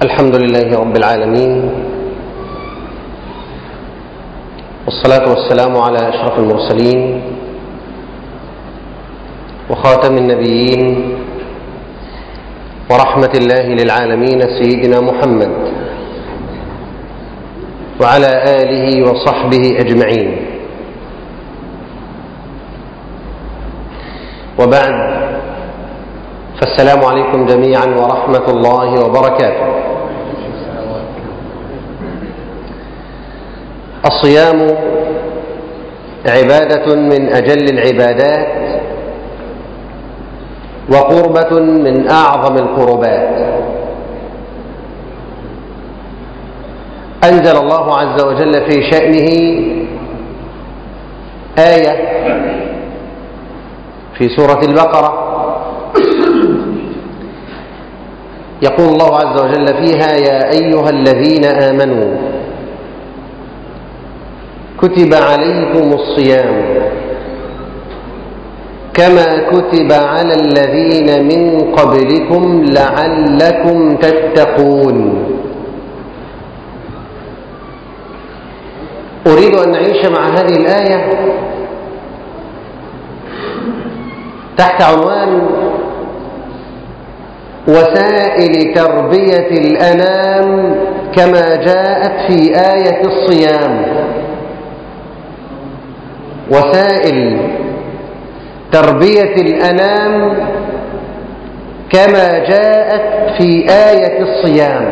الحمد لله رب العالمين والصلاة والسلام على أشرف المرسلين وخاتم النبيين ورحمة الله للعالمين سيدنا محمد وعلى آله وصحبه أجمعين وبعد فالسلام عليكم جميعا ورحمة الله وبركاته الصيام عبادة من أجل العبادات وقربة من أعظم القربات أنزل الله عز وجل في شأنه آية في سورة البقرة يقول الله عز وجل فيها يا أيها الذين آمنوا كتب عليكم الصيام كما كتب على الذين من قبلكم لعلكم تتقون أريد أن نعيش مع هذه الآية تحت عنوان وسائل تربية الأنام كما جاءت في آية الصيام وسائل تربية الأنام كما جاءت في آية الصيام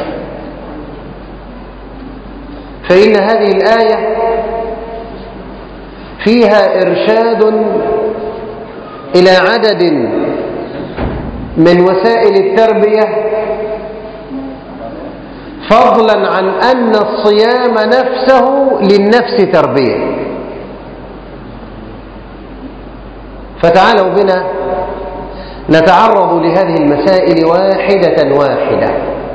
فإن هذه الآية فيها إرشاد إلى عدد من وسائل التربية فضلا عن أن الصيام نفسه للنفس تربية فتعالوا بنا نتعرض لهذه المسائل واحدة واحدة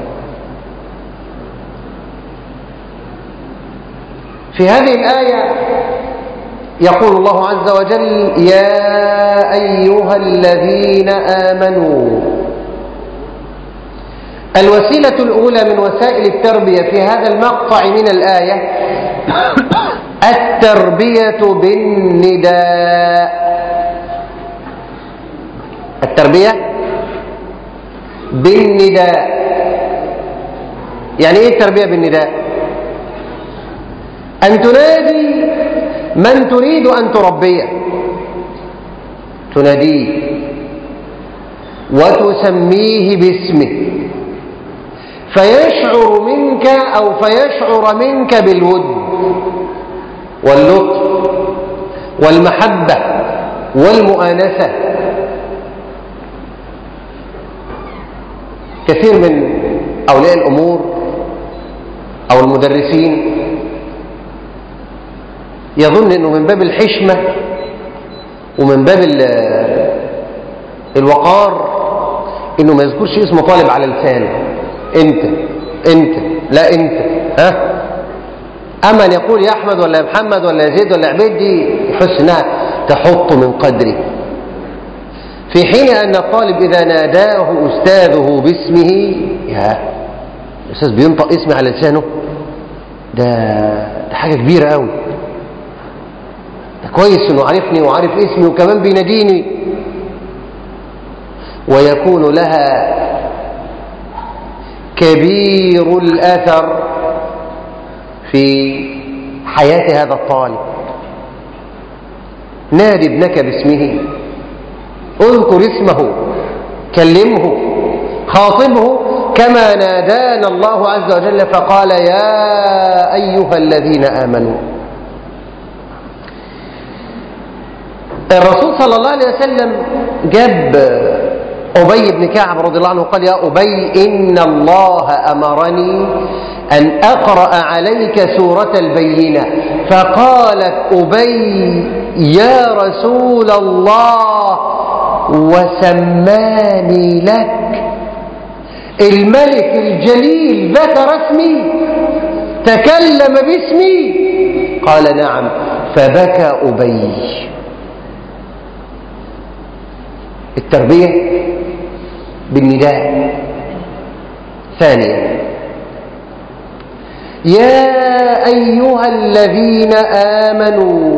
في هذه الآية يقول الله عز وجل يا أيها الذين آمنوا الوسيلة الأولى من وسائل التربية في هذا المقطع من الآية التربية بالنداء التربية بالنداء يعني ايه التربية بالنداء أن تنادي من تريد أن تربيه تناديه وتسميه باسمه فيشعر منك أو فيشعر منك بالود واللطف والمحبة والمؤانسة كثير من أولياء الأمور أو المدرسين يظن أنه من باب الحشمة ومن باب الوقار أنه ما يذكرش اسم طالب على لسانه أنت أنت لا أنت ها أما أن يقول يا أحمد ولا يا محمد ولا يا زيد ولا عبيد دي يحس أنها تحط من قدره في حين أن الطالب إذا ناداه أستاذه باسمه يا الأستاذ بينطق اسمي على لسانه ده, ده حاجة كبيرة قوي ده كويس إنه عارفني وعارف اسمي وكمان بيناديني ويكون لها كبير الأثر في حياة هذا الطالب نادي ابنك باسمه اذكر اسمه كلمه خاطبه كما نادانا الله عز وجل فقال يا أيها الذين آمنوا الرسول صلى الله عليه وسلم جاب أبي بن كعب رضي الله عنه قال يا أبي إن الله أمرني أن أقرأ عليك سورة البينة فقالت أبي يا رسول الله وسماني لك الملك الجليل ذكر اسمي تكلم باسمي قال نعم فبكى أبي التربية بالنداء ثانيا يا أيها الذين آمنوا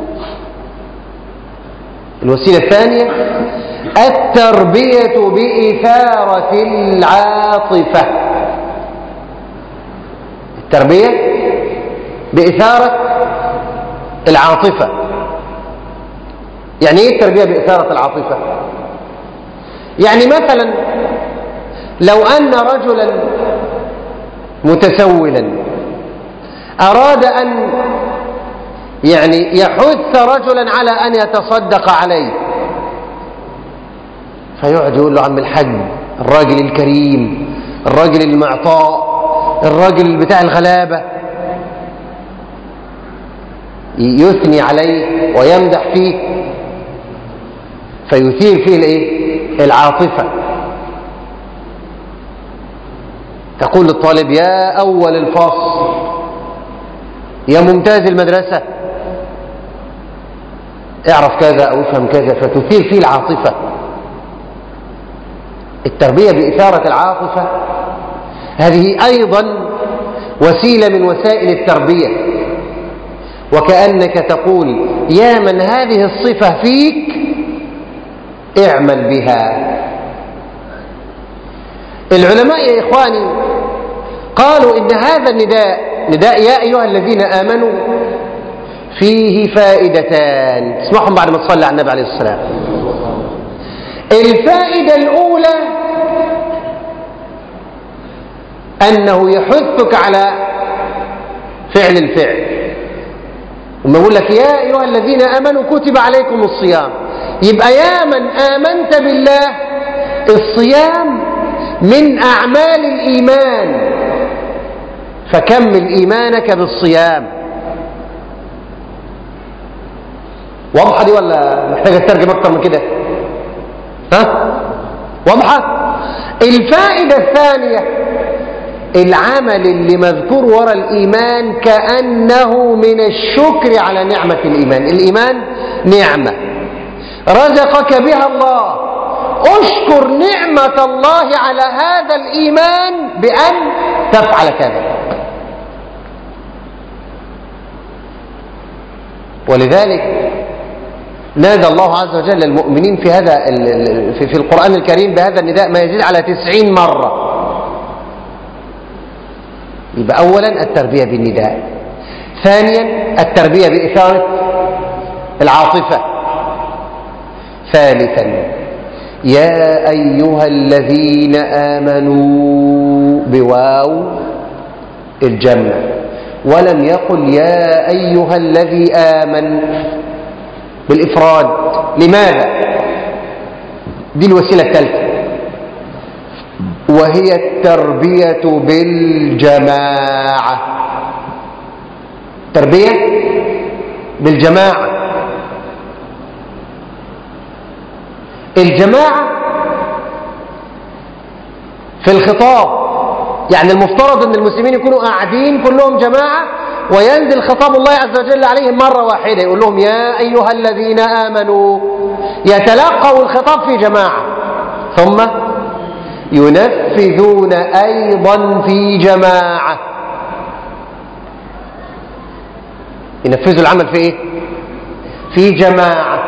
الوسيلة الثانية التربية بإثارة العاطفة التربية بإثارة العاطفة يعني ايه التربية بإثارة العاطفة يعني مثلا لو أن رجلا متسولا أراد أن يعني يحث رجلا على أن يتصدق عليه فيقعد يقول له عم الحج الراجل الكريم الراجل المعطاء الراجل بتاع الغلابة يثني عليه ويمدح فيه فيثير فيه الايه العاطفة تقول للطالب يا أول الفصل يا ممتاز المدرسة اعرف كذا أو افهم كذا فتثير فيه العاطفة التربية بإثارة العاطفة هذه أيضا وسيلة من وسائل التربية وكأنك تقول يا من هذه الصفة فيك اعمل بها العلماء يا إخواني قالوا إن هذا النداء نداء يا أيها الذين آمنوا فيه فائدتان اسمعهم بعد ما تصلي على النبي عليه الصلاة الفائدة الأولى أنه يحثك على فعل الفعل وما يقول لك يا أيها الذين آمنوا كتب عليكم الصيام يبقى يا من آمنت بالله الصيام من أعمال الإيمان فكمل إيمانك بالصيام واضحة دي ولا محتاجة تترجم أكتر من كده ها واضحة الفائدة الثانية العمل اللي مذكور وراء الإيمان كأنه من الشكر على نعمة الإيمان الإيمان نعمة رزقك بها الله اشكر نعمة الله على هذا الإيمان بأن تفعل كذا ولذلك نادى الله عز وجل المؤمنين في هذا في القرآن الكريم بهذا النداء ما يزيد على تسعين مرة يبقى أولا التربية بالنداء ثانيا التربية بإثارة العاطفة ثالثا يا أيها الذين آمنوا بواو الجمع ولم يقل يا أيها الذي آمن بالإفراد لماذا؟ دي الوسيلة الثالثة وهي التربية بالجماعة تربية بالجماعة الجماعة في الخطاب يعني المفترض ان المسلمين يكونوا قاعدين كلهم جماعة وينزل خطاب الله عز وجل عليهم مرة واحدة يقول لهم يا أيها الذين آمنوا يتلقوا الخطاب في جماعة ثم ينفذون أيضا في جماعة ينفذوا العمل في إيه؟ في جماعة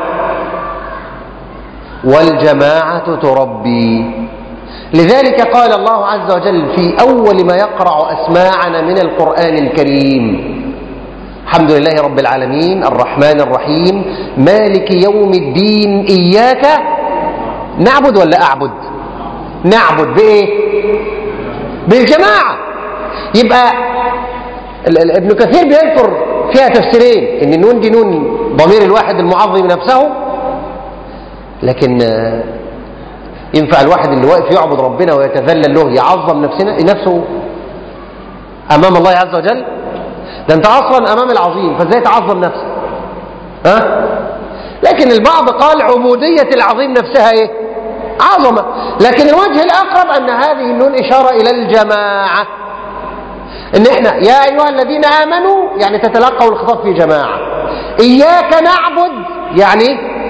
والجماعة تربي لذلك قال الله عز وجل في أول ما يقرع أسماعنا من القرآن الكريم الحمد لله رب العالمين الرحمن الرحيم مالك يوم الدين إياك نعبد ولا أعبد نعبد بإيه بالجماعة يبقى ابن كثير بيذكر فيها تفسيرين ان النون دي نون ضمير الواحد المعظم نفسه لكن ينفع الواحد اللي واقف يعبد ربنا ويتذلل له يعظم نفسنا نفسه امام الله عز وجل ده انت اصلا امام العظيم فازاي تعظم نفسك ها لكن البعض قال عبودية العظيم نفسها ايه عظمة لكن الوجه الاقرب ان هذه النون اشارة الى الجماعة ان احنا يا ايها الذين امنوا يعني تتلقوا الخطاب في جماعة اياك نعبد يعني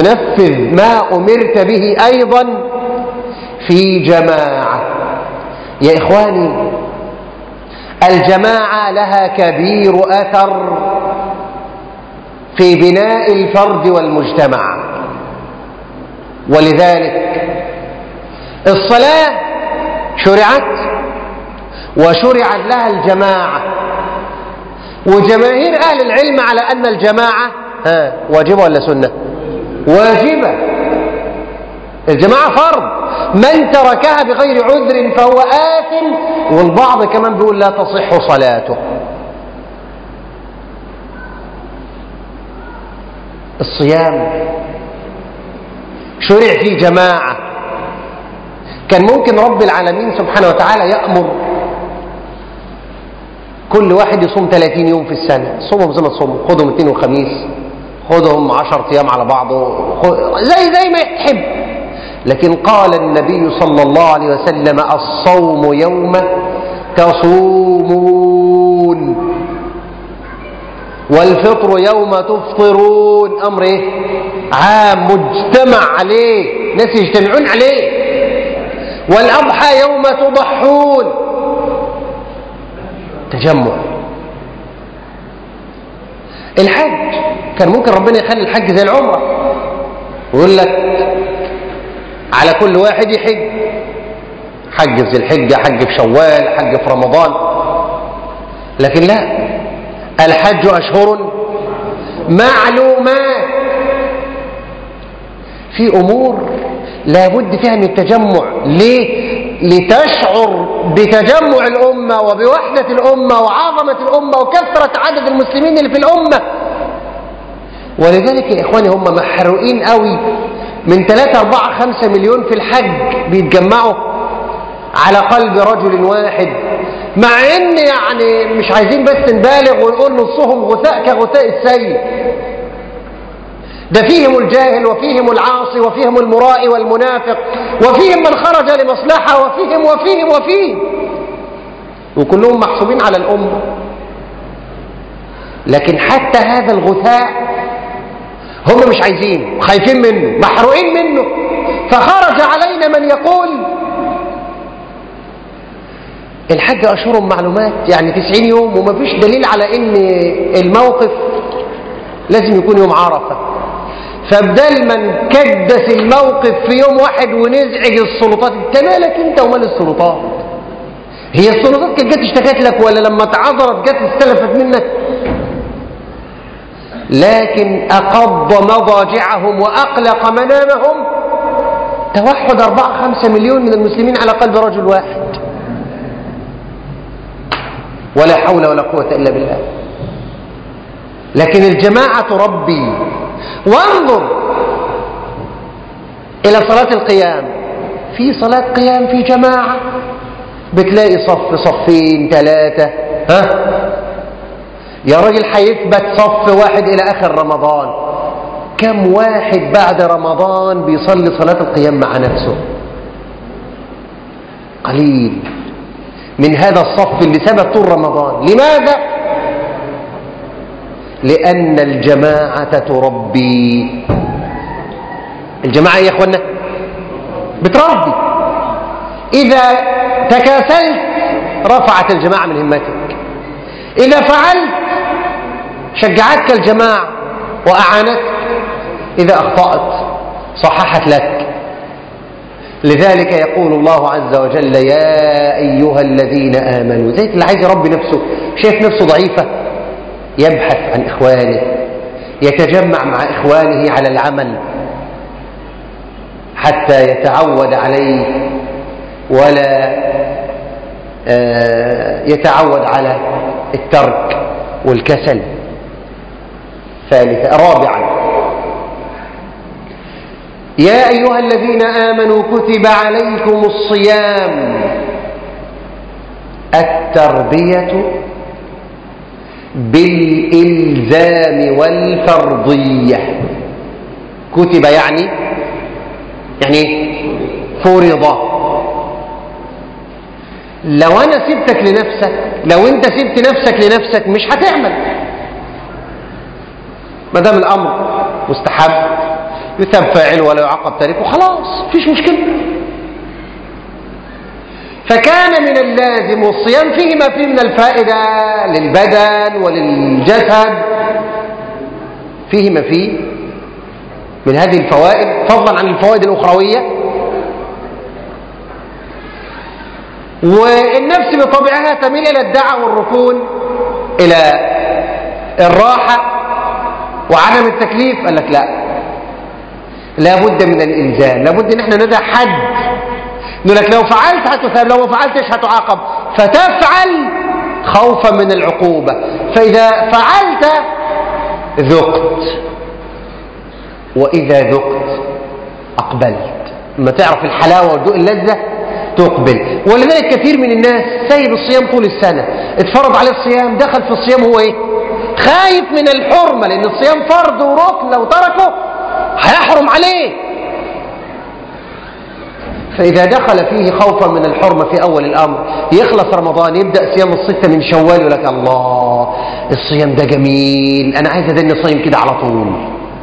تنفذ ما امرت به ايضا في جماعة يا إخواني الجماعة لها كبير أثر في بناء الفرد والمجتمع ولذلك الصلاة شرعت وشرعت لها الجماعة وجماهير أهل العلم على أن الجماعة ها واجبة ولا سنة واجبة الجماعة فرض من تركها بغير عذر فهو آثم والبعض كمان بيقول لا تصح صلاته الصيام شرع فيه جماعة كان ممكن رب العالمين سبحانه وتعالى يأمر كل واحد يصوم 30 يوم في السنة صومهم زي ما تصوموا خدهم اثنين وخميس خدهم 10 أيام على بعضه زي زي ما تحب لكن قال النبي صلى الله عليه وسلم الصوم يوم تصومون والفطر يوم تفطرون أمر إيه؟ عام مجتمع عليه ناس يجتمعون عليه والأضحى يوم تضحون تجمع الحج كان ممكن ربنا يخلي الحج زي العمرة ويقول لك على كل واحد يحج حج في ذي الحجة حج في شوال حج في رمضان لكن لا الحج أشهر معلومات في أمور لابد فيها من التجمع ليه؟ لتشعر بتجمع الأمة وبوحدة الأمة وعظمة الأمة وكثرة عدد المسلمين اللي في الأمة ولذلك يا إخواني هم محروقين قوي من 3 4 5 مليون في الحج بيتجمعوا على قلب رجل واحد مع ان يعني مش عايزين بس نبالغ ونقول نصهم غثاء كغثاء السيل ده فيهم الجاهل وفيهم العاصي وفيهم المرائي والمنافق وفيهم من خرج لمصلحة وفيهم وفيهم وفيهم وكلهم محسوبين على الأمة لكن حتى هذا الغثاء هم مش عايزين خايفين منه محروقين منه فخرج علينا من يقول الحج أشهر معلومات يعني 90 يوم ومفيش دليل على ان الموقف لازم يكون يوم عرفة فبدل ما نكدس الموقف في يوم واحد ونزعج السلطات انت مالك انت ومال السلطات هي السلطات كانت جت اشتكت لك ولا لما تعذرت جت استلفت منك لكن أقض مضاجعهم وأقلق منامهم توحد أربعة خمسة مليون من المسلمين على قلب رجل واحد ولا حول ولا قوة إلا بالله لكن الجماعة تربي وانظر إلى صلاة القيام في صلاة قيام في جماعة بتلاقي صف صفين ثلاثة ها يا راجل هيثبت صف واحد إلى آخر رمضان كم واحد بعد رمضان بيصلي صلاة القيام مع نفسه قليل من هذا الصف اللي ثبت طول رمضان لماذا لأن الجماعة تربي الجماعة يا إخوانا بتربي إذا تكاسلت رفعت الجماعة من همتك إذا فعلت شجعتك الجماعة وأعانتك إذا أخطأت صححت لك لذلك يقول الله عز وجل يا أيها الذين آمنوا زي اللي عايز يربي نفسه شايف نفسه ضعيفة يبحث عن إخوانه يتجمع مع إخوانه على العمل حتى يتعود عليه ولا يتعود على الترك والكسل ثالثا رابعا يا أيها الذين آمنوا كتب عليكم الصيام التربية بالإلزام والفرضية كتب يعني يعني فرض لو أنا سبتك لنفسك لو أنت سبت نفسك لنفسك مش هتعمل ما دام الأمر مستحب يثاب فاعل ولا يعاقب تارك وخلاص مفيش مشكلة فكان من اللازم والصيام فيه ما فيه من الفائدة للبدن وللجسد فيه ما فيه من هذه الفوائد فضلا عن الفوائد الأخروية والنفس بطبعها تميل إلى الدعوة والركون إلى الراحة وعدم التكليف قال لك لا لابد من الإلزام لابد ان احنا ندع حد نقول لك لو فعلت هتثاب لو ما فعلتش هتعاقب فتفعل خوفا من العقوبة فإذا فعلت ذقت وإذا ذقت أقبلت لما تعرف الحلاوة وتذوق اللذة تقبل ولذلك كثير من الناس سايب الصيام طول السنة اتفرض عليه الصيام دخل في الصيام هو ايه خايف من الحرمة لأن الصيام فرض وركن لو تركه هيحرم عليه فإذا دخل فيه خوفا من الحرمة في أول الأمر يخلص رمضان يبدأ صيام الستة من شوال يقول لك الله الصيام ده جميل أنا عايز أدني صيام كده على طول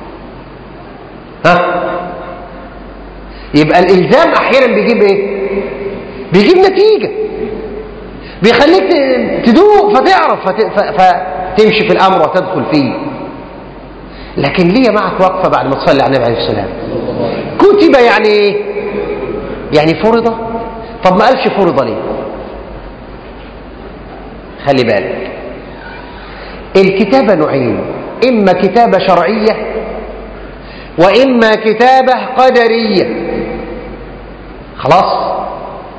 ها يبقى الإلزام أحيانا بيجيب إيه بيجيب نتيجة بيخليك تدوق فتعرف فتمشي في الأمر وتدخل فيه لكن ليه معك وقفة بعد ما تصلي على النبي عليه السلام كتب يعني ايه يعني فرض طب ما قالش فرض ليه خلي بالك الكتابة نوعين إما كتابة شرعية وإما كتابة قدرية خلاص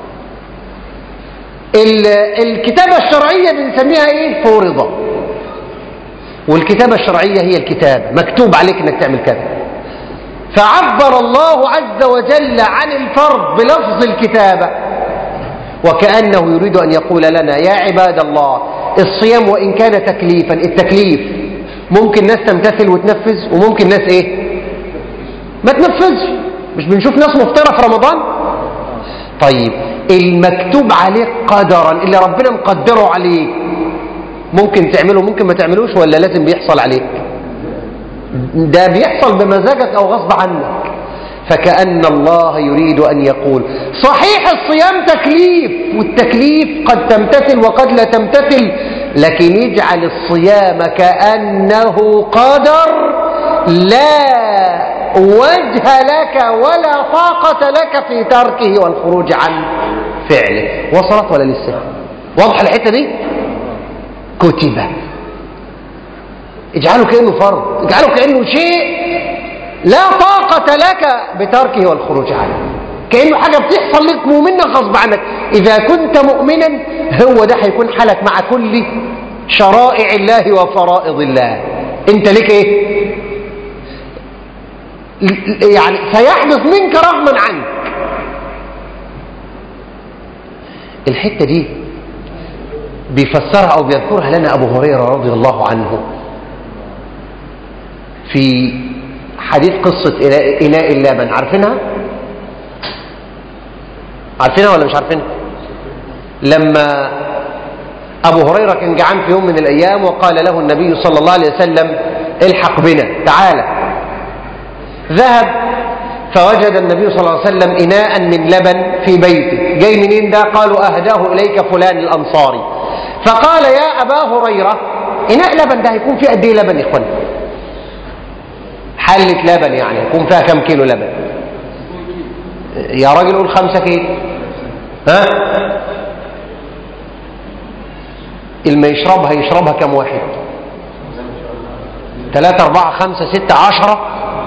الكتابة الشرعية بنسميها ايه فرضة والكتابة الشرعية هي الكتابة مكتوب عليك انك تعمل كذا فعبر الله عز وجل عن الفرض بلفظ الكتابة وكأنه يريد أن يقول لنا يا عباد الله الصيام وإن كان تكليفا التكليف ممكن ناس تمتثل وتنفذ وممكن ناس ايه ما تنفذش مش بنشوف ناس مفطرة في رمضان طيب المكتوب عليك قدرا اللي ربنا مقدره عليك ممكن تعمله ممكن ما تعملوش ولا لازم بيحصل عليك ده بيحصل بمزاجك او غصب عنك فكأن الله يريد أن يقول صحيح الصيام تكليف والتكليف قد تمتثل وقد لا تمتثل لكن اجعل الصيام كأنه قدر لا وجه لك ولا طاقة لك في تركه والخروج عن فعله وصلت ولا لسه واضح الحتة دي كتب اجعله كأنه فرض اجعله كأنه شيء لا طاقة لك بتركه والخروج عنه كأنه حاجة بتحصل لك مؤمنة غصب عنك إذا كنت مؤمنا هو ده هيكون حالك مع كل شرائع الله وفرائض الله انت لك ايه يعني سيحدث منك رغما عنك الحتة دي بيفسرها أو بيذكرها لنا أبو هريرة رضي الله عنه في حديث قصة إناء اللبن عارفينها؟ عارفينها ولا مش عارفينها؟ لما أبو هريرة كان جعان في يوم من الأيام وقال له النبي صلى الله عليه وسلم الحق بنا تعالى ذهب فوجد النبي صلى الله عليه وسلم إناء من لبن في بيته جاي منين ده قالوا أهداه إليك فلان الأنصاري فقال يا أبا هريرة إناء لبن ده هيكون فيه قد إيه لبن يا إخوان حلة لبن يعني يكون فيها كم كيلو لبن يا راجل قول خمسة كيلو ها اللي يشربها يشربها كم واحد ثلاثة أربعة خمسة ستة عشرة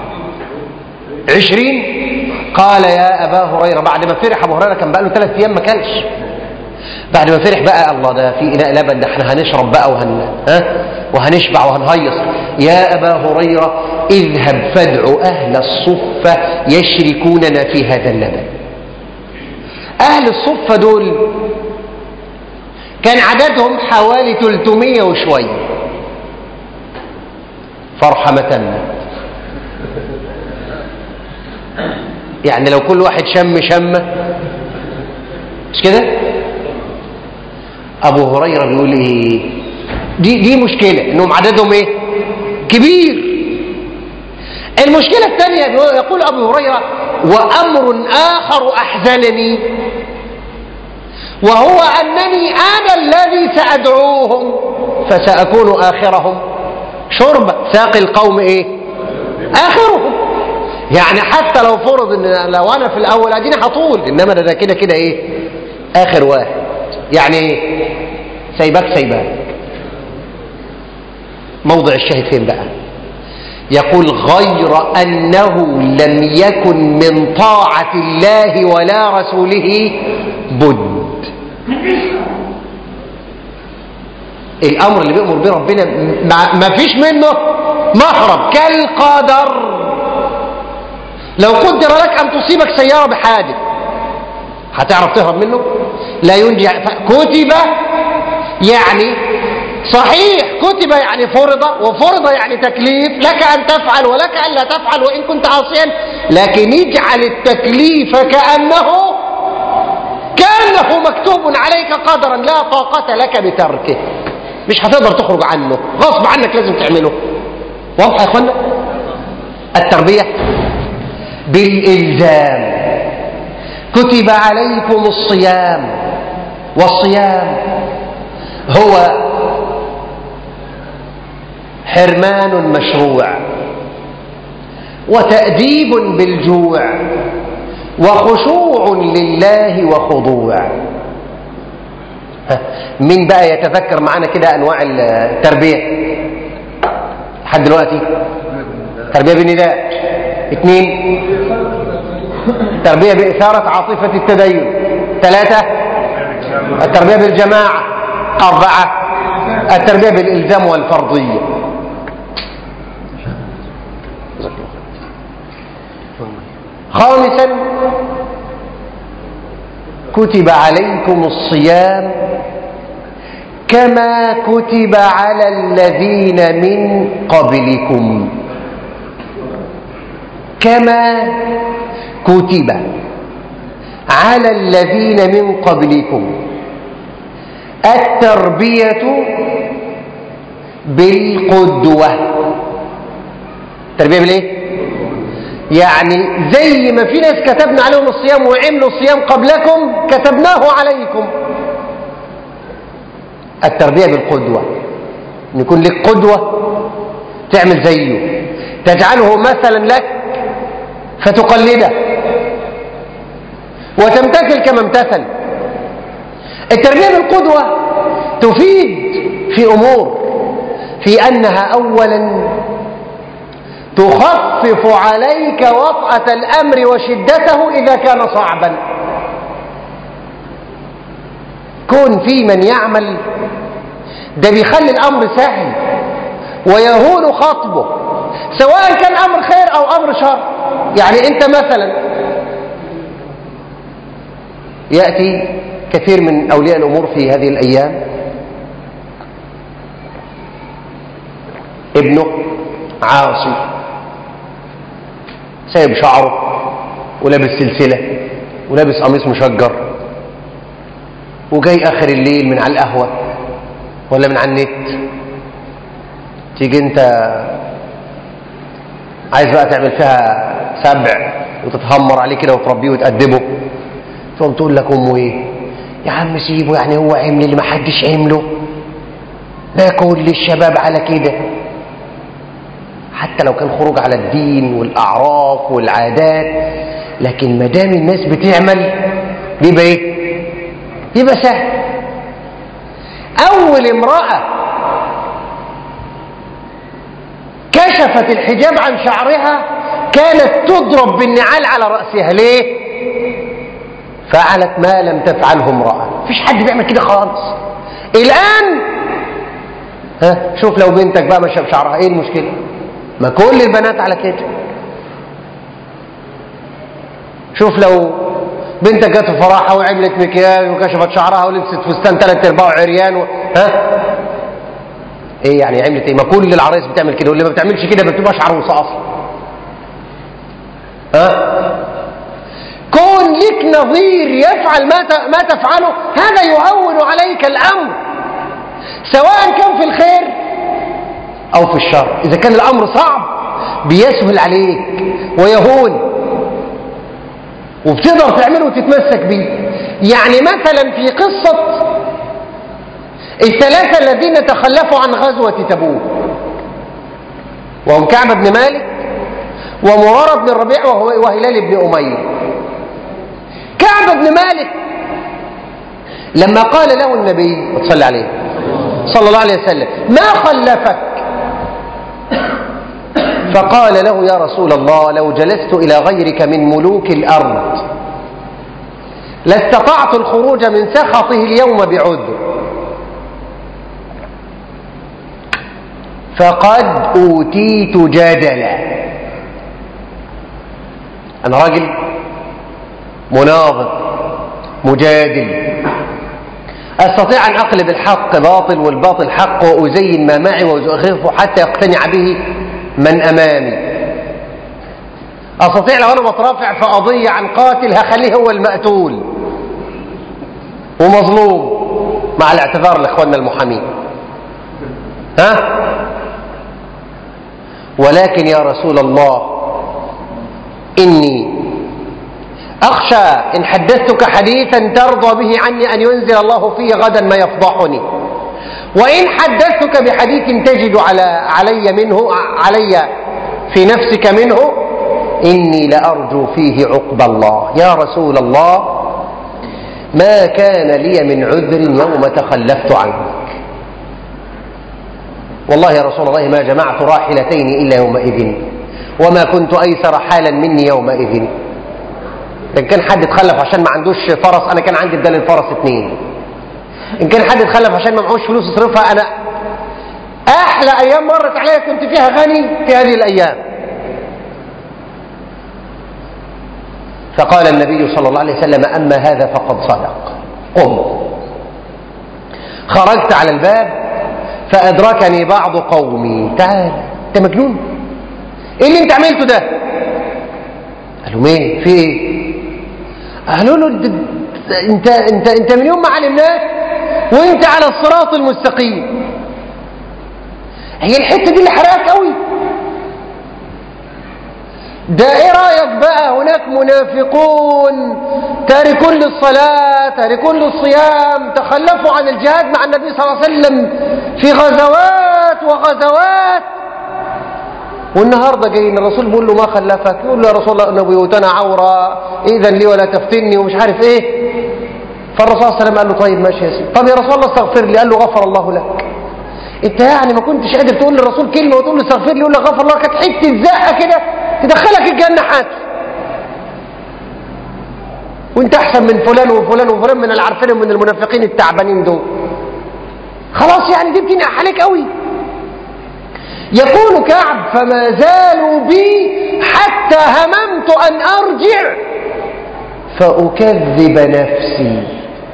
عشرين قال يا أبا هريرة بعد ما فرح أبو هريرة كان بقى له ثلاث أيام ما كلش بعد ما فرح بقى الله ده في إناء لبن ده احنا هنشرب بقى وهن ها وهنشبع وهنهيص يا أبا هريرة اذهب فادع أهل الصفة يشركوننا في هذا اللبن أهل الصفة دول كان عددهم حوالي 300 وشوية فرحة ما تمت يعني لو كل واحد شم شمة مش كده أبو هريرة بيقول إيه دي, دي مشكلة إنهم عددهم إيه كبير المشكلة الثانية يقول أبو هريرة وأمر آخر أحزنني وهو أنني أنا الذي سأدعوهم فسأكون آخرهم شربا ساقي القوم إيه آخرهم يعني حتى لو فرض ان لو انا في الاول اديني هطول انما ده كده كده ايه اخر واحد يعني ايه سايبك سايبك موضع الشاهد فين بقى يقول غير انه لم يكن من طاعه الله ولا رسوله بد الامر اللي بيامر به ربنا ما فيش منه مهرب كالقدر لو قدر لك أن تصيبك سيارة بحادث هتعرف تهرب منه لا ينجي كتب يعني صحيح كتب يعني فرض وفرض يعني تكليف لك أن تفعل ولك أن لا تفعل وإن كنت عاصيا لكن اجعل التكليف كأنه كأنه مكتوب عليك قدرا لا طاقة لك بتركه مش هتقدر تخرج عنه غصب عنك لازم تعمله واضح يا اخوانا التربية بالإلزام كتب عليكم الصيام والصيام هو حرمان مشروع وتأديب بالجوع وخشوع لله وخضوع مين بقى يتذكر معنا كده أنواع التربية لحد دلوقتي تربية بالنداء اثنين تربية بإثارة عاطفة التدين ثلاثة التربية بالجماعة أربعة التربية بالإلزام والفرضية خامسا كتب عليكم الصيام كما كتب على الذين من قبلكم كما كتب على الذين من قبلكم التربية بالقدوة التربية بالايه يعني زي ما في ناس كتبنا عليهم الصيام وعملوا الصيام قبلكم كتبناه عليكم التربية بالقدوة يكون لك قدوة تعمل زيه تجعله مثلا لك فتقلده وتمتثل كما امتثل التربية بالقدوة تفيد في أمور في أنها أولا تخفف عليك وطأة الأمر وشدته إذا كان صعبا كون في من يعمل ده بيخلي الأمر سهل ويهون خطبه سواء كان أمر خير أو أمر شر يعني أنت مثلا يأتي كثير من أولياء الأمور في هذه الأيام ابنه عاصي سايب شعره ولابس سلسلة ولابس قميص مشجر وجاي آخر الليل من على القهوة ولا من على النت تيجي انت عايز بقى تعمل فيها سبع وتتهمر عليه كده وتربيه وتأدبه تقوم تقول لك امه ايه يا عم سيبه يعني هو عمل اللي ما حدش عمله لا كل الشباب على كده حتى لو كان خروج على الدين والاعراف والعادات لكن ما دام الناس بتعمل بيبقى ايه يبقى سهل اول امراه كشفت الحجاب عن شعرها كانت تضرب بالنعال على رأسها ليه فعلت ما لم تفعله امرأة مفيش حد بيعمل كده خالص الآن ها شوف لو بنتك بقى ماشيه بشعرها ايه المشكلة ما كل البنات على كده شوف لو بنتك جت في فرحها وعملت مكياج وكشفت شعرها ولبست فستان ثلاث ارباعه عريان و... ها ايه يعني عملت ايه ما كل العرايس بتعمل كده واللي ما بتعملش كده بتبقى شعره اصلا ها كون لك نظير يفعل ما ما تفعله هذا يهون عليك الامر سواء كان في الخير او في الشر اذا كان الامر صعب بيسهل عليك ويهون وبتقدر تعمله وتتمسك بيه يعني مثلا في قصة الثلاثة الذين تخلفوا عن غزوة تبوك وهم كعب بن مالك ومرارة بن الربيع وهلال بن أمية كعب بن مالك لما قال له النبي صلى عليه صلى الله عليه وسلم ما خلفك فقال له يا رسول الله لو جلست إلى غيرك من ملوك الأرض لاستطعت الخروج من سخطه اليوم بعذر فقد أوتيت جدلا أنا راجل مناظر مجادل أستطيع أن أقلب الحق باطل والباطل حق وأزين ما معي وأزخرفه حتى يقتنع به من أمامي أستطيع لو أنا بترافع في قضية عن قاتل هخليه هو المقتول ومظلوم مع الاعتذار لإخواننا المحامين ها ولكن يا رسول الله إني أخشى إن حدثتك حديثا ترضى به عني أن ينزل الله فيه غدا ما يفضحني وإن حدثتك بحديث تجد على علي منه علي في نفسك منه إني لأرجو فيه عقب الله يا رسول الله ما كان لي من عذر يوم تخلفت عنك والله يا رسول الله ما جمعت راحلتين إلا يومئذ وما كنت أيسر حالا مني يومئذ إن كان حد اتخلف عشان ما عندوش فرس أنا كان عندي بدل الفرس اتنين إن كان حد اتخلف عشان ما معهوش فلوس يصرفها أنا أحلى أيام مرت عليا كنت فيها غني في هذه الأيام فقال النبي صلى الله عليه وسلم أما هذا فقد صدق قم خرجت على الباب فأدركني بعض قومي تعال أنت مجنون إيه اللي أنت عملته ده قالوا مين في إيه قالوا له أنت, أنت, أنت من يوم ما علمناك وأنت على الصراط المستقيم هي الحتة دي اللي حرقك قوي ده ايه رايك بقى هناك منافقون تاركون للصلاه تاركون للصيام تخلفوا عن الجهاد مع النبي صلى الله عليه وسلم في غزوات وغزوات والنهارده جايين الرسول بيقول له ما خلفك يقول له يا رسول الله ان بيوتنا عوره اذا لي ولا تفتني ومش عارف ايه فالرسول صلى الله عليه وسلم قال له طيب ماشي يا سيدي طب يا رسول الله استغفر لي قال له غفر الله لك انت يعني ما كنتش قادر تقول للرسول كلمه وتقول له استغفر لي يقول لك غفر الله كانت حته زقه كده تدخلك الجنه حاجه وانت احسن من فلان وفلان وفلان من العارفين ومن المنافقين التعبانين دول خلاص يعني دي بتنقح عليك قوي يقول كعب فما زالوا بي حتى هممت ان ارجع فاكذب نفسي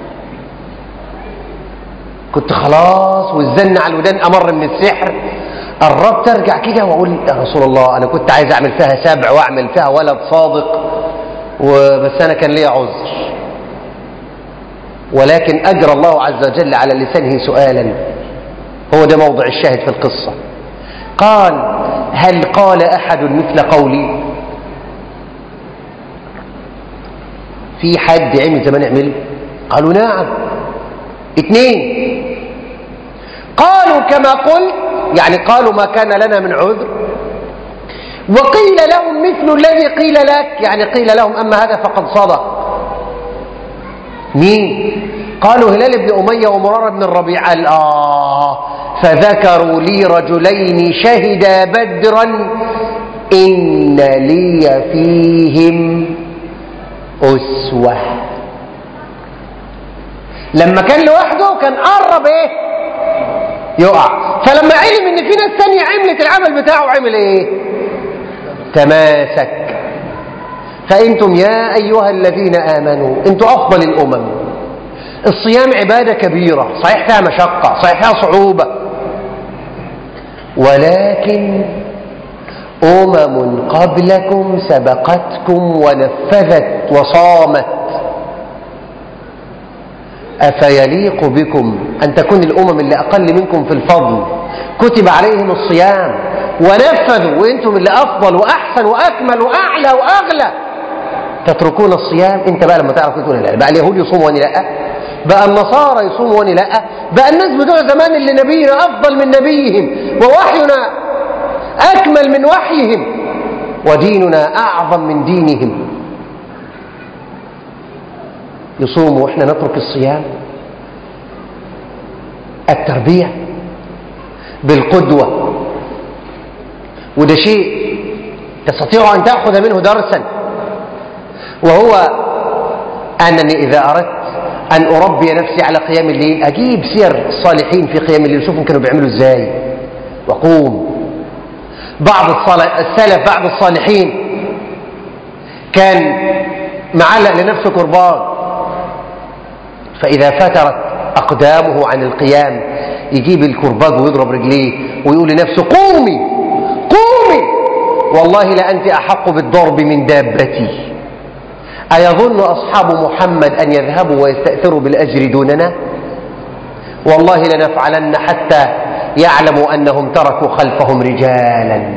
كنت خلاص والزن على الودان امر من السحر قربت ارجع كده واقول يا رسول الله انا كنت عايز اعمل فيها سبع واعمل فيها ولد صادق وبس انا كان ليا عذر ولكن اجرى الله عز وجل على لسانه سؤالا هو ده موضع الشاهد في القصه قال هل قال احد مثل قولي في حد عمل زمان عمل قالوا نعم اثنين قالوا كما قلت يعني قالوا ما كان لنا من عذر وقيل لهم مثل الذي قيل لك يعني قيل لهم أما هذا فقد صدق مين قالوا هلال بن أمية ومرار بن الربيع قال آه فذكروا لي رجلين شهدا بدرا إن لي فيهم أسوة لما كان لوحده كان قرب ايه يقع فلما علم ان في ناس تانية عملت العمل بتاعه عمل ايه تماسك فانتم يا ايها الذين امنوا انتم افضل الامم الصيام عبادة كبيرة صحيح فيها مشقة صحيح فيها صعوبة ولكن أمم قبلكم سبقتكم ونفذت وصامت أفيليق بكم أن تكون الأمم اللي أقل منكم في الفضل كتب عليهم الصيام ونفذوا وأنتم اللي أفضل وأحسن وأكمل وأعلى وأغلى تتركون الصيام انت بقى لما تعرف تقول لا بقى اليهود يصوموا واني لا بقى النصارى يصوموا واني لا بقى الناس بتوع زمان اللي نبينا افضل من نبيهم ووحينا اكمل من وحيهم وديننا اعظم من دينهم يصوموا واحنا نترك الصيام التربيه بالقدوه وده شيء تستطيع ان تاخذ منه درسا وهو انني اذا اردت ان اربي نفسي على قيام الليل اجيب سير الصالحين في قيام الليل شوفهم كانوا بيعملوا ازاي واقوم بعض السلف بعض الصالحين كان معلق لنفسه قربان فإذا فترت أقدامه عن القيام يجيب الكرباج ويضرب رجليه ويقول لنفسه قومي قومي والله لأنت أحق بالضرب من دابتي أيظن أصحاب محمد أن يذهبوا ويستأثروا بالأجر دوننا والله لنفعلن حتى يعلموا أنهم تركوا خلفهم رجالا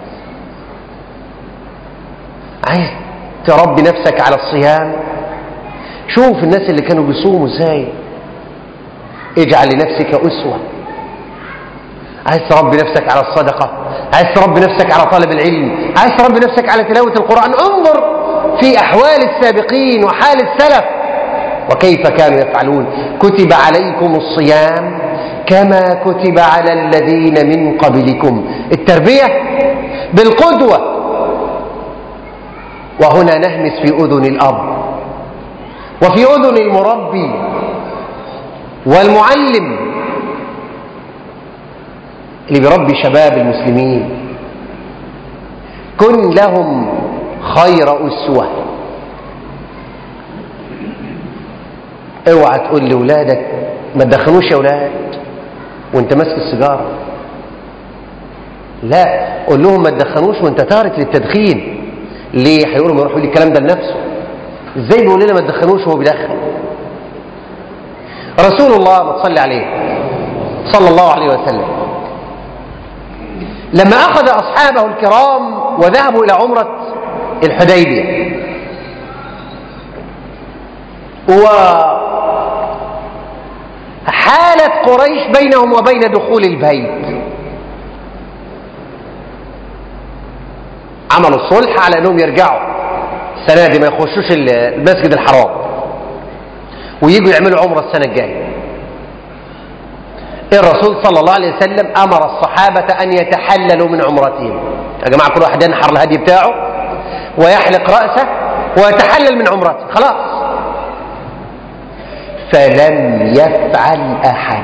عايز تربي نفسك على الصيام شوف الناس اللي كانوا بيصوموا ازاي اجعل لنفسك أسوة عايز تربي نفسك على الصدقة عايز تربي نفسك على طلب العلم عايز تربي نفسك على تلاوة القرآن انظر في أحوال السابقين وحال السلف وكيف كانوا يفعلون كتب عليكم الصيام كما كتب على الذين من قبلكم التربية بالقدوة وهنا نهمس في أذن الأب وفي أذن المربي والمعلم اللي بيربي شباب المسلمين كن لهم خير أسوة اوعى تقول لأولادك ما تدخنوش يا أولاد وانت ماسك السيجارة لا قول لهم ما تدخنوش وانت تارك للتدخين ليه هيقولوا ما يروحوا لي الكلام ده لنفسه ازاي بيقول لنا ما تدخنوش وهو بيدخن رسول الله ما تصلي عليه صلى الله عليه وسلم لما أخذ أصحابه الكرام وذهبوا إلى عمرة الحديبية وحالت قريش بينهم وبين دخول البيت عملوا الصلح على انهم يرجعوا السنه دي ما يخشوش المسجد الحرام ويجوا يعملوا عمره السنه الجايه الرسول صلى الله عليه وسلم امر الصحابه ان يتحللوا من عمرتهم يا جماعه كل واحد ينحر الهدي بتاعه ويحلق راسه ويتحلل من عمرته خلاص فلم يفعل احد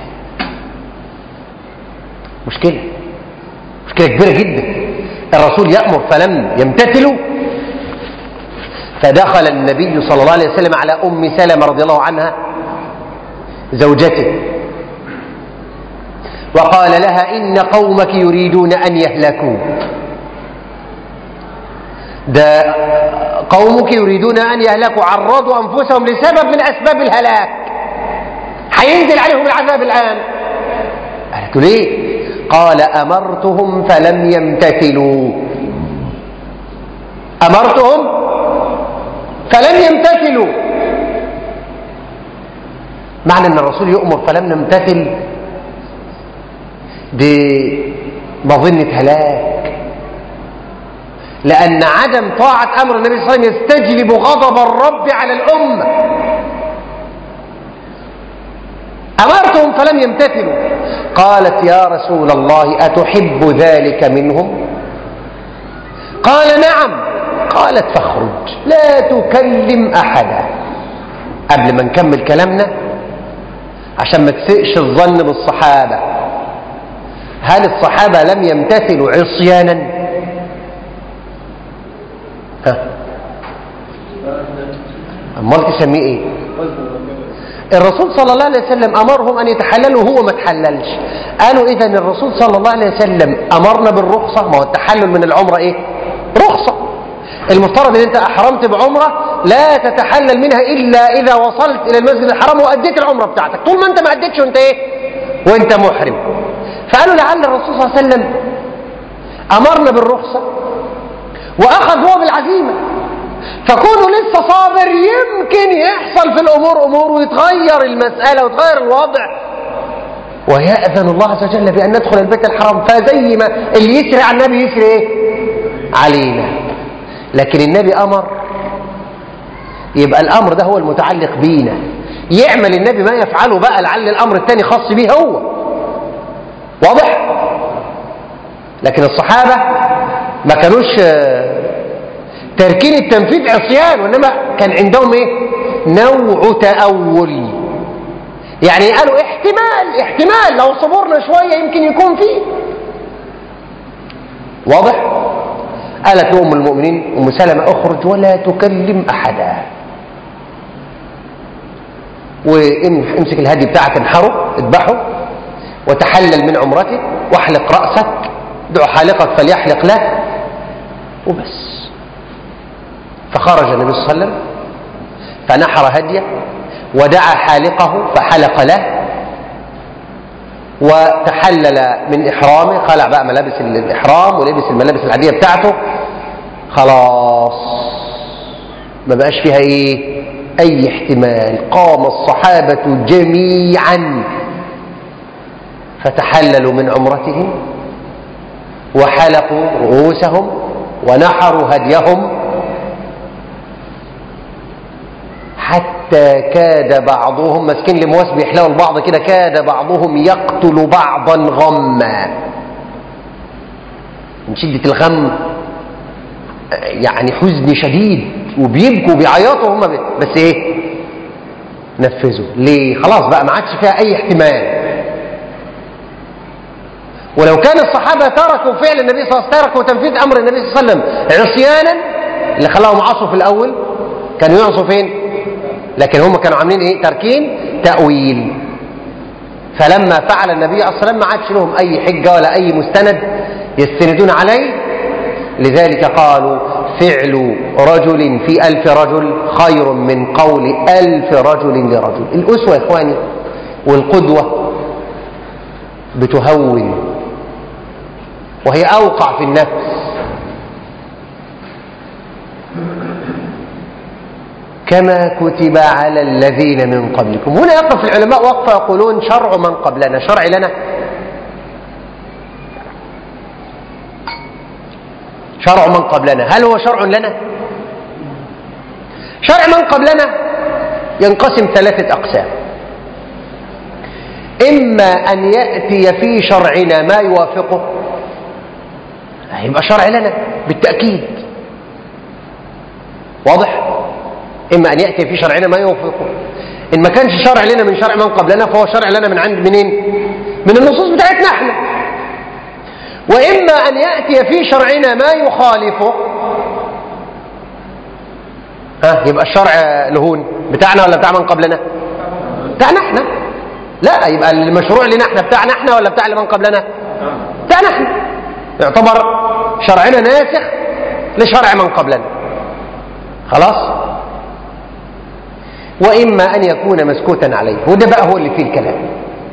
مشكله مشكله كبيره جدا الرسول يامر فلم يمتثلوا فدخل النبي صلى الله عليه وسلم على ام سلمه رضي الله عنها زوجته وقال لها ان قومك يريدون ان يهلكوا ده قومك يريدون ان يهلكوا عرضوا انفسهم لسبب من اسباب الهلاك هينزل عليهم العذاب الان قالت ليه قال امرتهم فلم يمتثلوا امرتهم فلم يمتثلوا معنى ان الرسول يؤمر فلم نمتثل دي مظنة هلاك لأن عدم طاعة أمر النبي صلى الله عليه وسلم يستجلب غضب الرب على الأمة أمرتهم فلم يمتثلوا قالت يا رسول الله أتحب ذلك منهم قال نعم قالت فاخرج لا تكلم أحدا قبل ما نكمل كلامنا عشان ما تسئش الظن بالصحابة هل الصحابة لم يمتثلوا عصيانا ها امال تسميه ايه الرسول صلى الله عليه وسلم امرهم ان يتحللوا وهو ما تحللش قالوا اذا الرسول صلى الله عليه وسلم امرنا بالرخصه ما هو التحلل من العمره ايه رخصه المفترض ان انت احرمت بعمره لا تتحلل منها الا اذا وصلت الى المسجد الحرام واديت العمره بتاعتك طول ما انت ما اديتش وانت ايه وانت محرم فقالوا لعل الرسول صلى الله عليه وسلم امرنا بالرخصه واخذ هو بالعزيمه فكونه لسه صابر يمكن يحصل في الأمور أمور ويتغير المسألة ويتغير الوضع ويأذن الله عز وجل بأن ندخل البيت الحرام فزي ما اللي يسري على النبي يسري ايه علينا لكن النبي أمر يبقى الأمر ده هو المتعلق بينا يعمل النبي ما يفعله بقى لعل الأمر الثاني خاص به هو واضح لكن الصحابة ما كانوش تركين التنفيذ عصيان وإنما كان عندهم ايه نوع تأول يعني قالوا احتمال احتمال لو صبرنا شوية يمكن يكون فيه واضح قالت لأم المؤمنين أم سلمة اخرج ولا تكلم أحدا وامسك الهدي بتاعك انحره اذبحه وتحلل من عمرتك واحلق رأسك دعو حالقك فليحلق له وبس فخرج النبي صلى الله عليه وسلم فنحر هديه ودعا حالقه فحلق له وتحلل من إحرامه خلع بقى ملابس الإحرام ولبس الملابس العادية بتاعته خلاص ما بقاش فيها إيه أي احتمال قام الصحابة جميعا فتحللوا من عمرتهم وحلقوا رؤوسهم ونحروا هديهم حتى كاد بعضهم ماسكين لمواس بيحلقوا البعض كده كاد بعضهم يقتل بعضا غما من شدة الغم يعني حزن شديد وبيبكوا وبيعيطوا هم بس ايه نفذوا ليه خلاص بقى ما عادش فيها اي احتمال ولو كان الصحابة تركوا فعل النبي صلى الله عليه وسلم تركوا تنفيذ أمر النبي صلى الله عليه وسلم عصيانا اللي خلاهم عصوا في الأول كانوا يعصوا فين لكن هم كانوا عاملين ايه تركين تأويل فلما فعل النبي صلى الله عليه وسلم ما عادش لهم أي حجة ولا أي مستند يستندون عليه لذلك قالوا فعل رجل في ألف رجل خير من قول ألف رجل لرجل الأسوة يا إخواني والقدوة بتهون وهي أوقع في النفس كما كتب على الذين من قبلكم هنا يقف العلماء وقفة يقولون شرع من قبلنا شرع لنا شرع من قبلنا هل هو شرع لنا شرع من قبلنا ينقسم ثلاثة أقسام إما أن يأتي في شرعنا ما يوافقه يبقى شرع لنا بالتأكيد واضح إما أن يأتي في شرعنا ما يوافقه إن ما كانش شرع لنا من شرع من قبلنا فهو شرع لنا من عند منين من النصوص بتاعتنا احنا وإما أن يأتي في شرعنا ما يخالفه ها يبقى الشرع لهون بتاعنا ولا بتاع من قبلنا بتاعنا احنا لا يبقى المشروع لنا احنا بتاعنا احنا ولا بتاع من قبلنا بتاعنا احنا يعتبر شرعنا ناسخ لشرع من قبلنا خلاص وإما أن يكون مسكوتا عليه وده بقى هو اللي فيه الكلام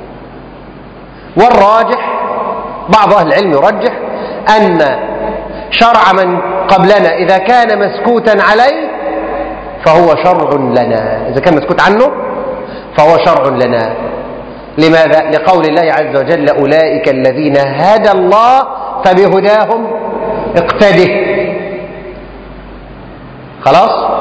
والراجح بعض أهل العلم يرجح أن شرع من قبلنا إذا كان مسكوتا عليه فهو شرع لنا إذا كان مسكوت عنه فهو شرع لنا لماذا؟ لقول الله عز وجل أولئك الذين هدى الله فبهداهم اقتده خلاص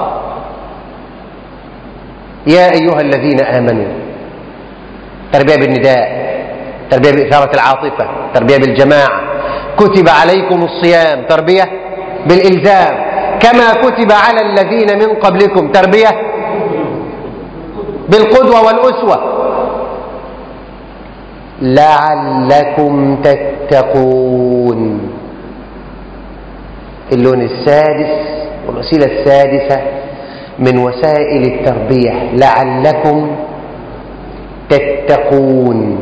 يا أيها الذين آمنوا تربية بالنداء تربية بإثارة العاطفة تربية بالجماعة كتب عليكم الصيام تربية بالإلزام كما كتب على الذين من قبلكم تربية بالقدوة والأسوة لعلكم تتقون اللون السادس والوسيلة السادسة من وسائل التربية لعلكم تتقون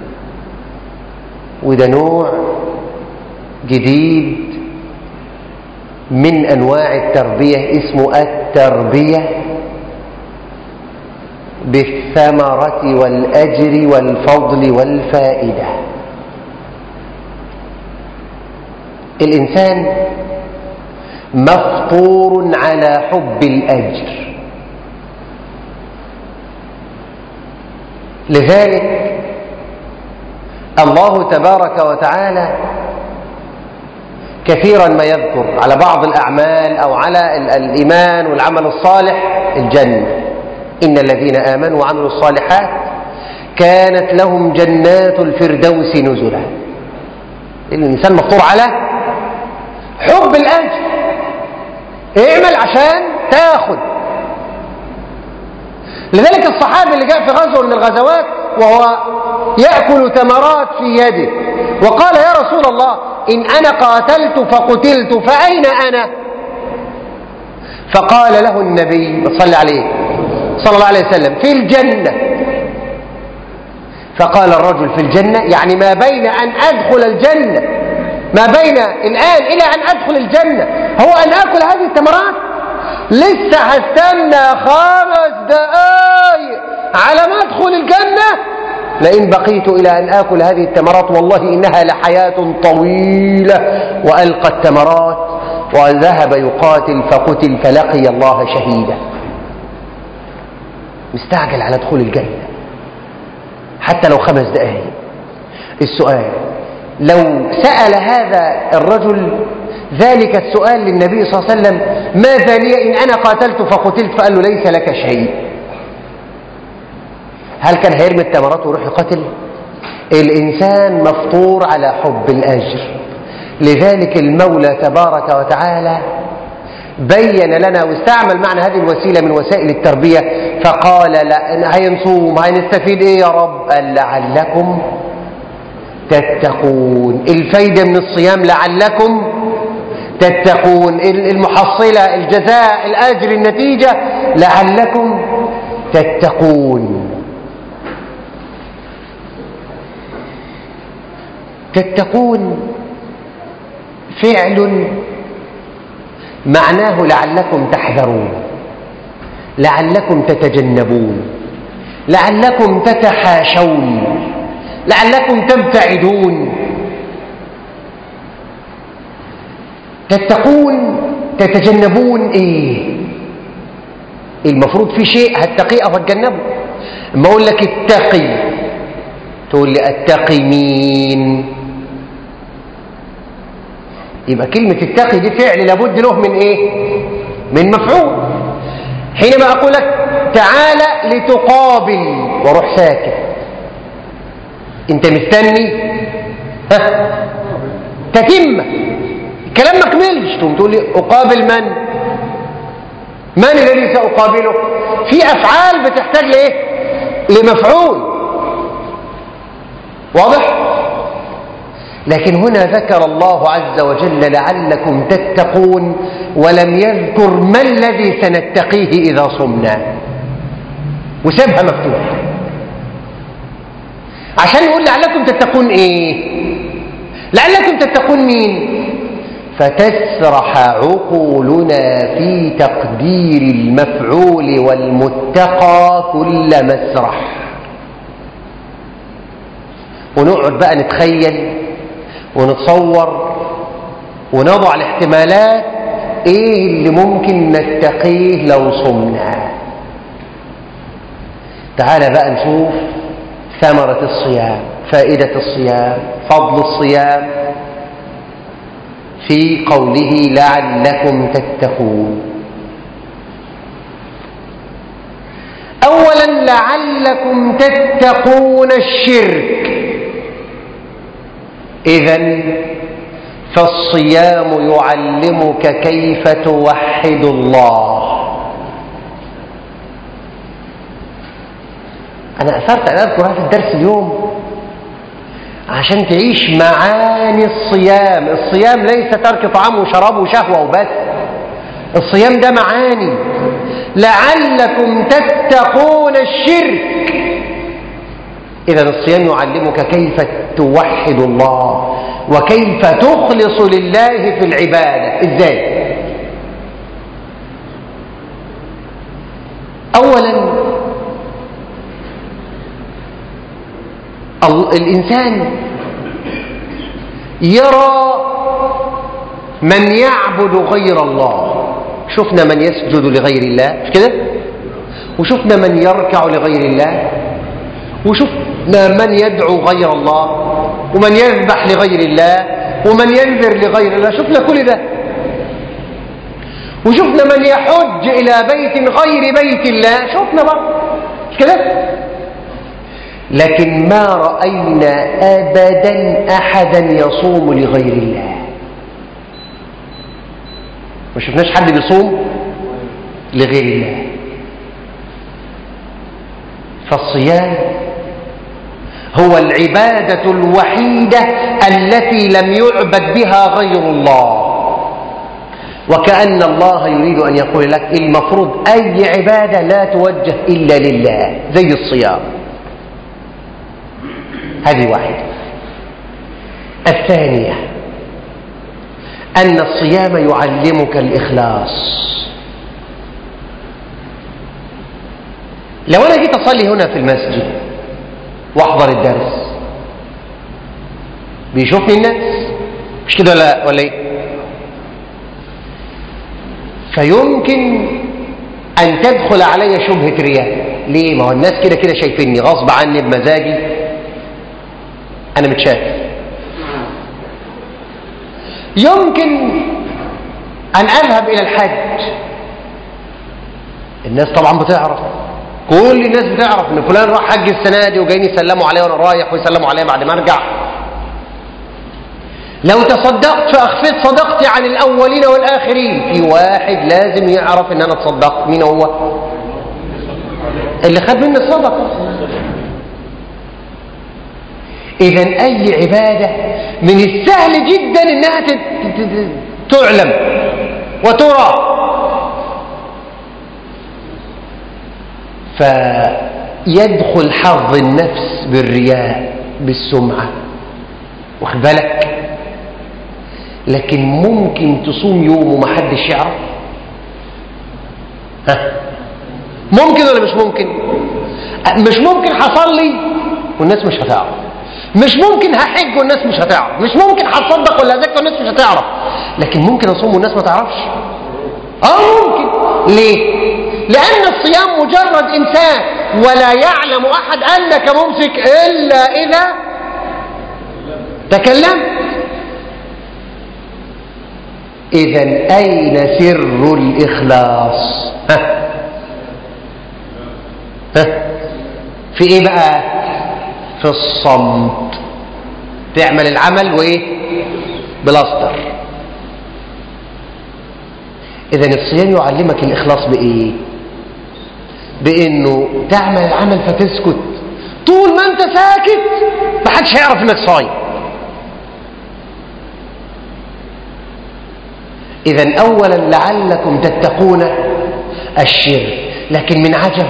وده نوع جديد من أنواع التربية اسمه التربية بالثمرة والأجر والفضل والفائدة مفطور على حب الأجر لذلك الله تبارك وتعالى كثيرا ما يذكر على بعض الأعمال أو على الإيمان والعمل الصالح الجنة إن الذين آمنوا وعملوا الصالحات كانت لهم جنات الفردوس نزلا الإنسان مفطور على حب الأجر اعمل عشان تاخد لذلك الصحابي اللي جاء في غزوة من الغزوات وهو يأكل تمرات في يده وقال يا رسول الله إن أنا قاتلت فقتلت فأين أنا فقال له النبي صلى عليه صلى الله عليه وسلم في الجنة فقال الرجل في الجنة يعني ما بين أن أدخل الجنة ما بين الآن إلى أن أدخل الجنة هو أن أكل هذه التمرات لسه هستنى خمس دقايق على ما أدخل الجنة لئن بقيت إلى أن آكل هذه التمرات والله إنها لحياة طويلة وألقى التمرات وذهب يقاتل فقتل فلقي الله شهيدا مستعجل على دخول الجنة حتى لو خمس دقايق السؤال لو سأل هذا الرجل ذلك السؤال للنبي صلى الله عليه وسلم ماذا لي إن أنا قاتلت فقتلت فقال له ليس لك شيء هل كان هيرمي التمرات ويروح يقاتل الإنسان مفطور على حب الأجر لذلك المولى تبارك وتعالى بين لنا واستعمل معنى هذه الوسيلة من وسائل التربية فقال لا هينصوم هنستفيد ايه يا رب قال لعلكم تتقون الفايدة من الصيام لعلكم تتقون المحصلة الجزاء الأجر النتيجة لعلكم تتقون تتقون فعل معناه لعلكم تحذرون لعلكم تتجنبون لعلكم تتحاشون لعلكم تبتعدون تتقون تتجنبون ايه المفروض في شيء هتقيه او هتجنبه اما اقول لك اتقي تقول لي اتقي مين يبقى كلمة اتقي دي فعل لابد له من ايه من مفعول حينما اقول لك تعالى لتقابل واروح ساكت انت مستني ها تتم الكلام ما كملش تقوم تقول لي اقابل من من الذي ساقابله في افعال بتحتاج لايه لمفعول واضح لكن هنا ذكر الله عز وجل لعلكم تتقون ولم يذكر ما الذي سنتقيه إذا صمنا وسابها مفتوح عشان يقول لعلكم تتقون ايه لعلكم تتقون مين فتسرح عقولنا في تقدير المفعول والمتقى كل مسرح ونقعد بقى نتخيل ونتصور ونضع الاحتمالات ايه اللي ممكن نتقيه لو صمنا تعال بقى نشوف ثمرة الصيام فائدة الصيام فضل الصيام في قوله لعلكم تتقون اولا لعلكم تتقون الشرك اذا فالصيام يعلمك كيف توحد الله انا اثرت ان اذكر هذا الدرس اليوم عشان تعيش معاني الصيام الصيام ليس ترك طعام وشراب وشهوه وبس الصيام ده معاني لعلكم تتقون الشرك إذا الصيام يعلمك كيف توحد الله وكيف تخلص لله في العبادة إزاي أولا الإنسان يرى من يعبد غير الله شفنا من يسجد لغير الله مش كده وشفنا من يركع لغير الله وشفنا من يدعو غير الله ومن يذبح لغير الله ومن ينذر لغير الله شفنا كل ده وشفنا من يحج إلى بيت غير بيت الله شفنا بقى مش كده لكن ما رأينا أبدا أحدا يصوم لغير الله ما شفناش حد بيصوم لغير الله فالصيام هو العبادة الوحيدة التي لم يعبد بها غير الله وكأن الله يريد أن يقول لك المفروض أي عبادة لا توجه إلا لله زي الصيام هذه واحدة الثانية أن الصيام يعلمك الإخلاص لو أنا جيت أصلي هنا في المسجد وأحضر الدرس بيشوفني الناس مش كده ولا ولا إيه؟ فيمكن أن تدخل علي شبهة رياء ليه؟ ما هو الناس كده كده شايفيني غصب عني بمزاجي أنا متشاف يمكن أن أذهب إلى الحج الناس طبعا بتعرف كل الناس بتعرف ان فلان راح حج السنه دي وجايين يسلموا عليه وانا رايح ويسلموا عليه بعد ما ارجع لو تصدقت فاخفيت صدقتي عن الاولين والاخرين في واحد لازم يعرف ان انا تصدقت مين هو اللي خد مني الصدقه اذا اي عباده من السهل جدا انها تعلم وترى فيدخل حظ النفس بالرياء بالسمعة واخد بالك لكن ممكن تصوم يوم ومحدش يعرف ها ممكن ولا مش ممكن مش ممكن هصلي والناس مش هتعرف مش ممكن هحج والناس مش هتعرف مش ممكن هتصدق ولا هزكي والناس مش هتعرف لكن ممكن اصوم والناس ما تعرفش اه ممكن ليه لأن الصيام مجرد إنسان ولا يعلم أحد أنك ممسك إلا إذا تكلمت إذا أين سر الإخلاص ها ها في إيه بقى في الصمت تعمل العمل وإيه بلاستر إذا الصيام يعلمك الإخلاص بإيه بانه تعمل العمل فتسكت طول ما انت ساكت محدش هيعرف انك صايم اذا اولا لعلكم تتقون الشرك لكن من عجب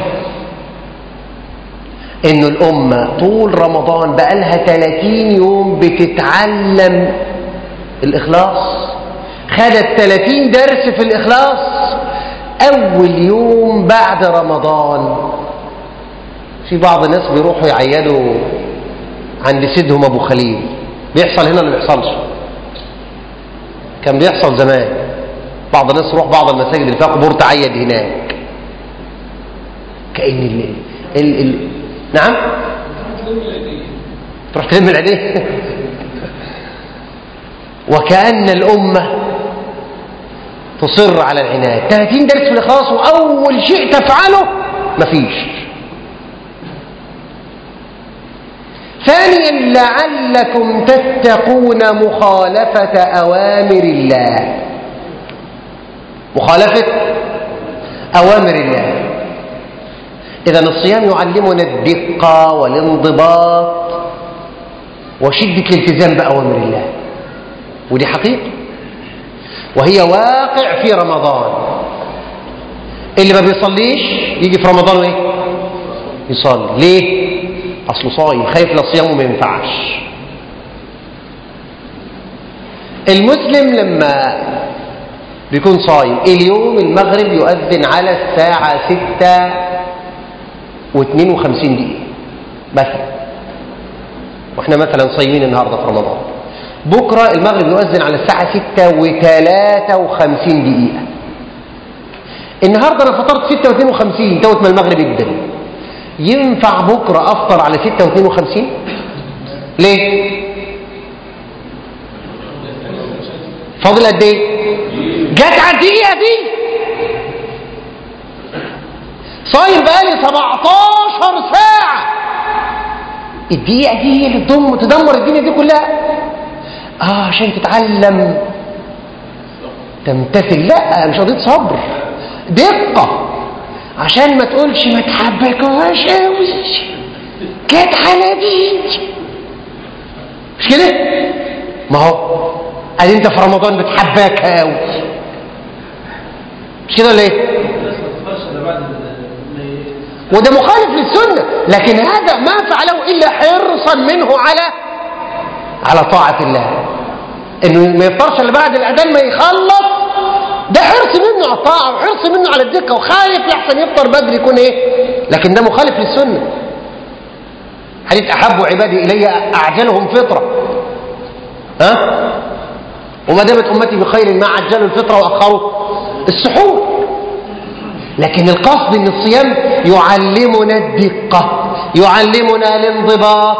ان الامه طول رمضان بقالها 30 يوم بتتعلم الاخلاص خدت 30 درس في الاخلاص أول يوم بعد رمضان في بعض الناس بيروحوا يعيدوا عند سيدهم أبو خليل بيحصل هنا ولا بيحصلش كان بيحصل زمان بعض الناس يروح بعض المساجد اللي فيها قبور تعيد هناك كأن ال ال ال نعم تروح تلم العيدين وكأن الأمة تصر على العناد 30 درس في الإخلاص وأول شيء تفعله مفيش ثانيا لعلكم تتقون مخالفة أوامر الله مخالفة أوامر الله إذا الصيام يعلمنا الدقة والانضباط وشدة الالتزام بأوامر الله ودي حقيقة وهي واقع في رمضان اللي ما بيصليش يجي في رمضان ايه يصلي ليه اصله صايم خايف لا صيامه ما ينفعش المسلم لما بيكون صايم اليوم المغرب يؤذن على الساعة ستة واثنين وخمسين دقيقة مثلا واحنا مثلا صايمين النهاردة في رمضان بكرة المغرب يؤذن على الساعة 6 و53 دقيقة النهاردة أنا فطرت 6 و52 توت ما المغرب يبدأ ينفع بكرة أفطر على 6 و52 ليه فاضل قد ايه جت على الدقيقة دي صايم بقالي 17 ساعة الدقيقة دي هي اللي تضم تدمر الدنيا دي كلها اه عشان تتعلم تمتثل لا مش قضية صبر دقة عشان ما تقولش ما تحبكوهاش قوي كانت على دي مش كده ما هو ادي انت في رمضان بتحبك قوي مش كده ولا ايه وده مخالف للسنة لكن هذا ما فعله إلا حرصا منه على على طاعة الله انه ما يفطرش الا بعد الاذان ما يخلص ده حرص منه على الطاعة وحرص منه على الدقة وخايف لحسن يفطر بدري يكون ايه لكن ده مخالف للسنة حديث أحب عبادي إلي أعجلهم فطرة ها وما دامت أمتي بخير ما عجلوا الفطرة وأخروا السحور لكن القصد ان الصيام يعلمنا الدقة يعلمنا الانضباط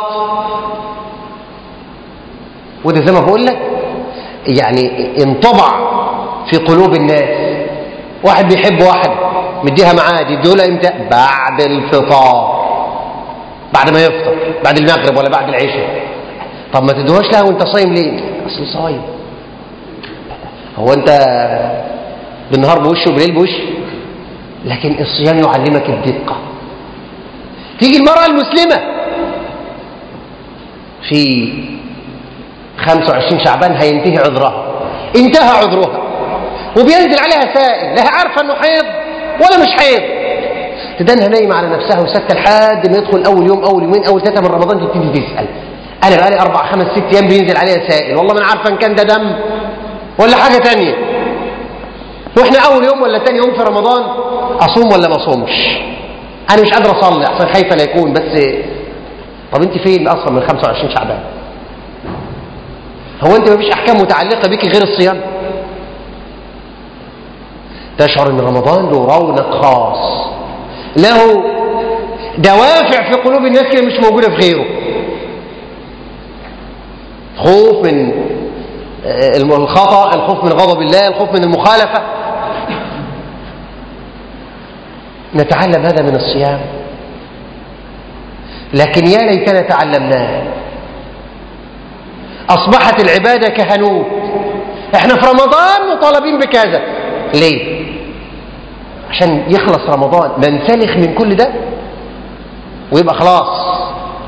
وده زي ما بقول لك يعني انطبع في قلوب الناس واحد بيحب واحد مديها معاد يديهولها امتى بعد الفطار بعد ما يفطر بعد المغرب ولا بعد العشاء طب ما تدوهاش لها وانت صايم ليه اصل صايم هو انت بالنهار بوش وبالليل بوش لكن الصيام يعلمك الدقة تيجي المرأة المسلمة في 25 شعبان هينتهي عذرها انتهى عذرها وبينزل عليها سائل لا عارفة انه حيض ولا مش حيض تدنها نايمة على نفسها وساكتة لحد ما يدخل أول يوم أول يومين أول ثلاثة من رمضان تبتدي تسأل أنا بقالي أربع خمس ست أيام بينزل عليها سائل والله ما أنا عارفة إن كان ده دم ولا حاجة تانية وإحنا أول يوم ولا تاني يوم في رمضان أصوم ولا ما أصومش أنا مش قادر أصلي أحسن خايفة لا يكون بس طب أنت فين أصلا من 25 شعبان هو أنت مفيش أحكام متعلقة بك غير الصيام تشعر ان رمضان له رونق خاص له دوافع في قلوب الناس كده مش موجودة في غيره خوف من الخطأ الخوف من غضب الله الخوف من المخالفة نتعلم هذا من الصيام لكن يا ليتنا تعلمناه أصبحت العبادة كهنوت احنا في رمضان مطالبين بكذا ليه عشان يخلص رمضان ننسلخ من كل ده ويبقى خلاص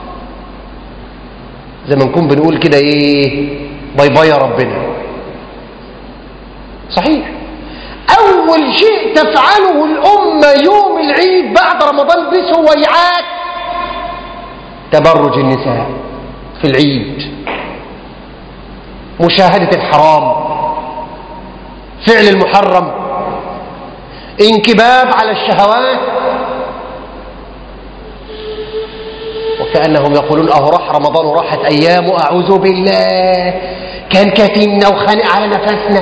زي ما نكون بنقول كده ايه باي باي يا ربنا صحيح اول شيء تفعله الامه يوم العيد بعد رمضان بسويعات تبرج النساء في العيد مشاهده الحرام فعل المحرم انكباب على الشهوات وكأنهم يقولون أهو راح رمضان وراحت أيام أعوذ بالله كان كاتمنا وخانق على نفسنا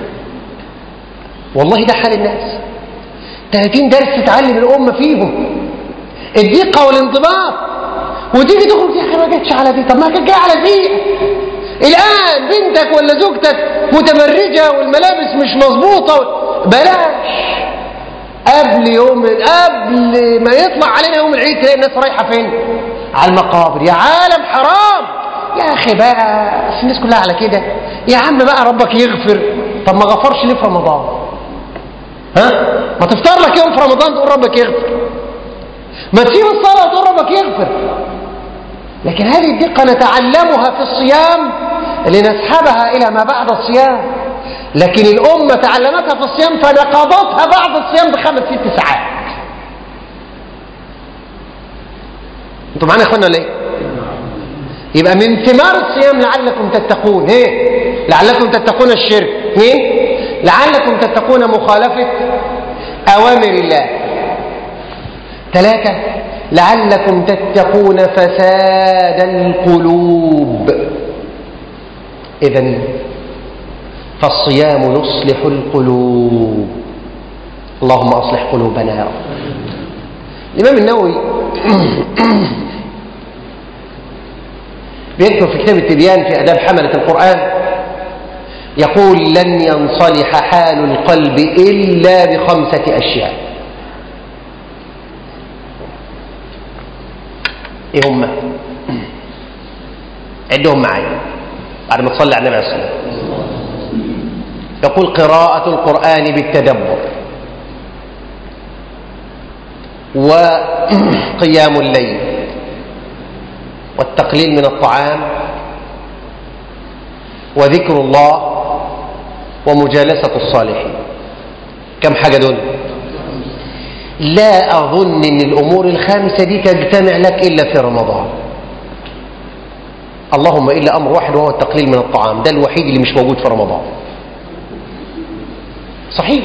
والله ده حال الناس 30 درس تعلم الأمة فيهم الدقة والانضباط وتيجي تخرج يا أخي ما جاتش على دي طب ما كانت جاية على دي الآن بنتك ولا زوجتك متبرجة والملابس مش مظبوطة بلاش قبل يوم قبل ما يطلع علينا يوم العيد تلاقي الناس رايحة فين على المقابر يا عالم حرام يا أخي بقى الناس كلها على كده يا عم بقى ربك يغفر طب ما غفرش ليه في رمضان ها ما تفطر لك يوم في رمضان تقول ربك يغفر ما تسيب الصلاة وتقول ربك يغفر لكن هذه الدقة نتعلمها في الصيام لنسحبها إلى ما بعد الصيام لكن الأمة تعلمتها في الصيام فنقضتها بعد الصيام بخمس ست ساعات انتوا معانا يا اخوانا ولا ايه؟ يبقى من ثمار الصيام لعلكم تتقون ايه؟ لعلكم تتقون الشرك اثنين لعلكم تتقون مخالفة أوامر الله ثلاثة لعلكم تتقون فساد القلوب إذا فالصيام يصلح القلوب اللهم أصلح قلوبنا يا رب الإمام النووي بيذكر في كتاب التبيان في آداب حملة القرآن يقول لن ينصلح حال القلب إلا بخمسة أشياء إيه هم عدهم معي بعد ما تصلي على النبي عليه الصلاة يقول قراءة القرآن بالتدبر وقيام الليل والتقليل من الطعام وذكر الله ومجالسة الصالحين كم حاجة دول لا أظن أن الأمور الخامسة دي تجتمع لك إلا في رمضان اللهم إلا أمر واحد وهو التقليل من الطعام ده الوحيد اللي مش موجود في رمضان صحيح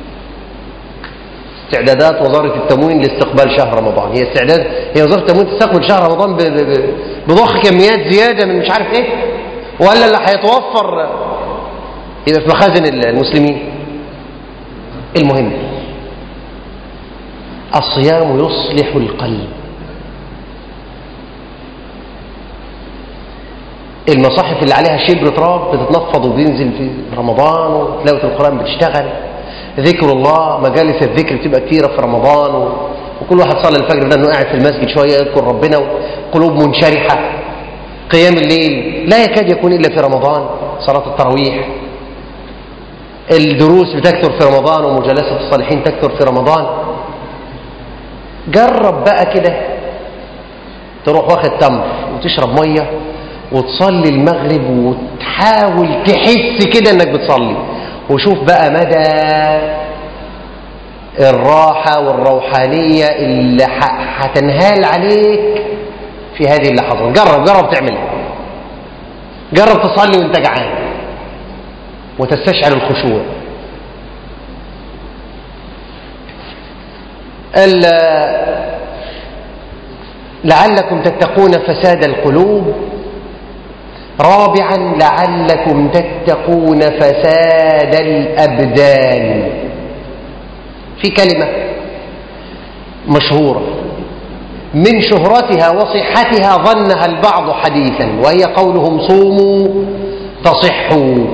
استعدادات وزارة التموين لاستقبال شهر رمضان هي استعداد هي وزارة التموين تستقبل شهر رمضان بضخ كميات زيادة من مش عارف ايه ولا اللي هيتوفر يبقى في مخازن المسلمين المهم الصيام يصلح القلب المصاحف اللي عليها شبر تراب بتتنفض وبينزل في رمضان وتلاوة القرآن بتشتغل ذكر الله مجالس الذكر بتبقى كتيرة في رمضان و... وكل واحد صلى الفجر ده انه قاعد في المسجد شوية يذكر ربنا وقلوب منشرحة قيام الليل لا يكاد يكون إلا في رمضان صلاة التراويح الدروس بتكثر في رمضان ومجالسة الصالحين تكثر في رمضان جرب بقى كده تروح واخد تمر وتشرب ميه وتصلي المغرب وتحاول تحس كده انك بتصلي وشوف بقى مدى الراحة والروحانية اللي هتنهال عليك في هذه اللحظات جرب جرب تعملها جرب تصلي وانت جعان وتستشعر الخشوع لعلكم تتقون فساد القلوب رابعا لعلكم تتقون فساد الأبدان في كلمة مشهورة من شهرتها وصحتها ظنها البعض حديثا وهي قولهم صوموا تصحوا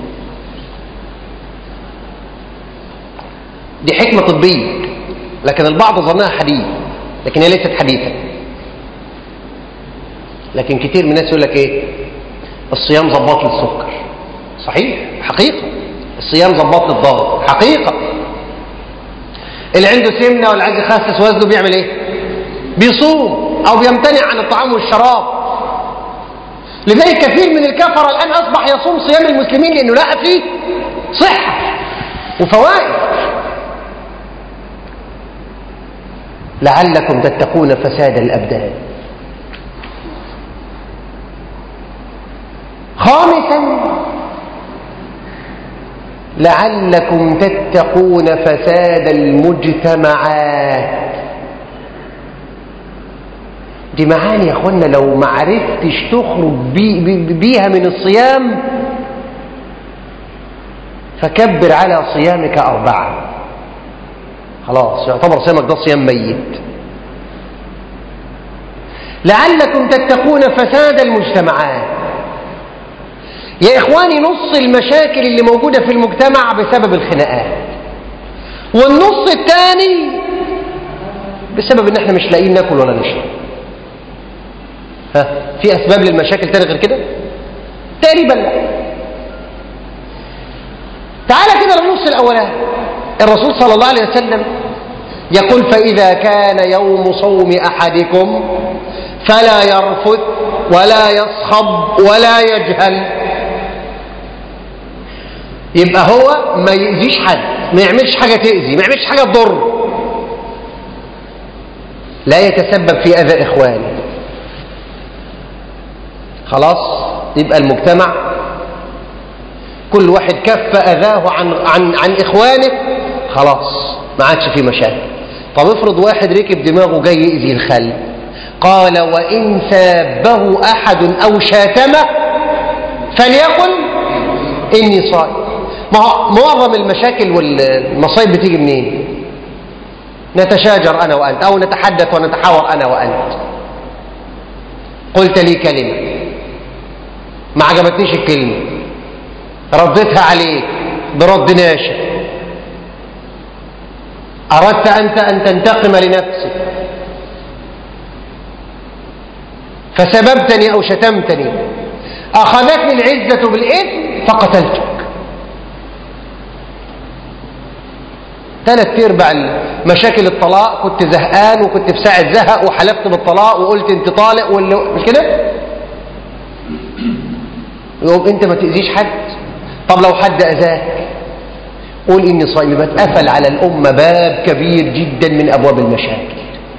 دي حكمة طبية لكن البعض ظنها حديث لكن هي ليست حديثا لكن كتير من الناس يقول لك ايه الصيام ظبط لي السكر صحيح حقيقة الصيام ظبط لي الضغط حقيقة اللي عنده سمنة واللي عايز يخسس وزنه بيعمل ايه بيصوم او بيمتنع عن الطعام والشراب لذلك كثير من الكفرة الآن أصبح يصوم صيام المسلمين لأنه لقى فيه صحة وفوائد لعلكم تتقون فساد الأبدان خامسا لعلكم تتقون فساد المجتمعات دي معاني يا اخوانا لو ما عرفتش تخرج بي بي بيها من الصيام فكبر على صيامك أربعة خلاص يعتبر صيامك ده صيام ميت لعلكم تتقون فساد المجتمعات يا إخواني نص المشاكل اللي موجودة في المجتمع بسبب الخناقات والنص الثاني بسبب ان احنا مش لاقيين ناكل ولا نشرب ها في اسباب للمشاكل تاني غير كده تقريبا لا تعالى كده للنص الاولاني الرسول صلى الله عليه وسلم يقول فاذا كان يوم صوم احدكم فلا يرفث ولا يصخب ولا يجهل يبقى هو ما يأذيش حد ما يعملش حاجة تأذي ما يعملش حاجة تضر لا يتسبب في أذى إخوانه خلاص يبقى المجتمع كل واحد كف أذاه عن, عن, عن إخوانه خلاص ما عادش في مشاكل طب افرض واحد ركب دماغه جاي يأذي الخل قال وإن سابه أحد أو شاتمه فليقل إني صائم معظم المشاكل والمصايب بتيجي منين نتشاجر أنا وأنت أو نتحدث ونتحاور أنا وأنت قلت لي كلمة ما عجبتنيش الكلمة رديتها عليك برد ناشف أردت أنت أن تنتقم لنفسك فسببتني أو شتمتني أخذتني العزة بالإثم فقتلتك ثلاث ارباع مشاكل الطلاق كنت زهقان وكنت في ساعة زهق وحلفت بالطلاق وقلت انت طالق واللي مش كده يقوم انت ما تأذيش حد طب لو حد أذاك قول إني صائم يبقى اتقفل على الأمة باب كبير جدا من أبواب المشاكل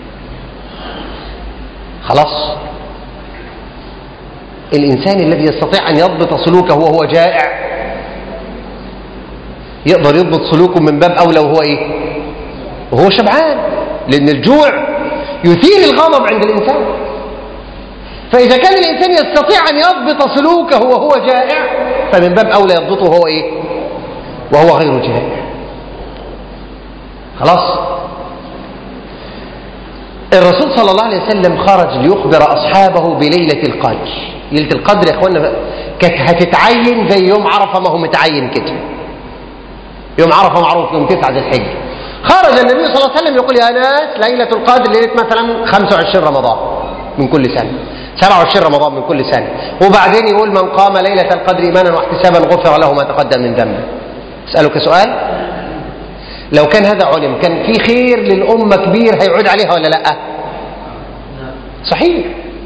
خلاص الإنسان الذي يستطيع أن يضبط سلوكه وهو جائع يقدر يضبط سلوكه من باب أولى وهو إيه وهو شبعان لأن الجوع يثير الغضب عند الإنسان فإذا كان الإنسان يستطيع أن يضبط سلوكه وهو جائع فمن باب أولى يضبطه وهو إيه وهو غير جائع خلاص الرسول صلى الله عليه وسلم خرج ليخبر أصحابه بليلة القدر ليلة القدر يا إخوانا كانت هتتعين زي يوم عرفة ما هو متعين كده يوم عرفة معروف يوم تسعة ذي الحجة خرج النبي صلى الله عليه وسلم يقول يا ناس ليلة القدر ليلة مثلا 25 رمضان من كل سنة 27 رمضان من كل سنة وبعدين يقول من قام ليلة القدر إيمانا واحتسابا غفر له ما تقدم من ذنبه أسألك سؤال لو كان هذا علم كان في خير للأمة كبير هيعود عليها ولا لا صحيح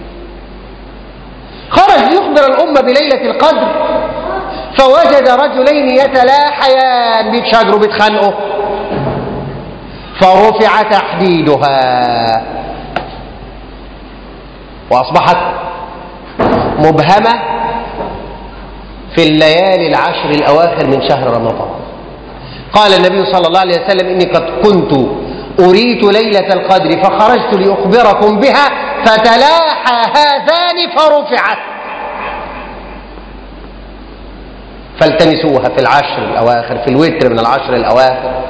خرج ليخبر الأمة بليلة القدر فوجد رجلين يتلاحيان بيتشاجروا بيتخانقوا فرفع تحديدها وأصبحت مبهمة في الليالي العشر الأواخر من شهر رمضان قال النبي صلى الله عليه وسلم إني قد كنت أريت ليلة القدر فخرجت لأخبركم بها فتلاحى هذان فرفعت فالتمسوها في العشر الأواخر في الوتر من العشر الأواخر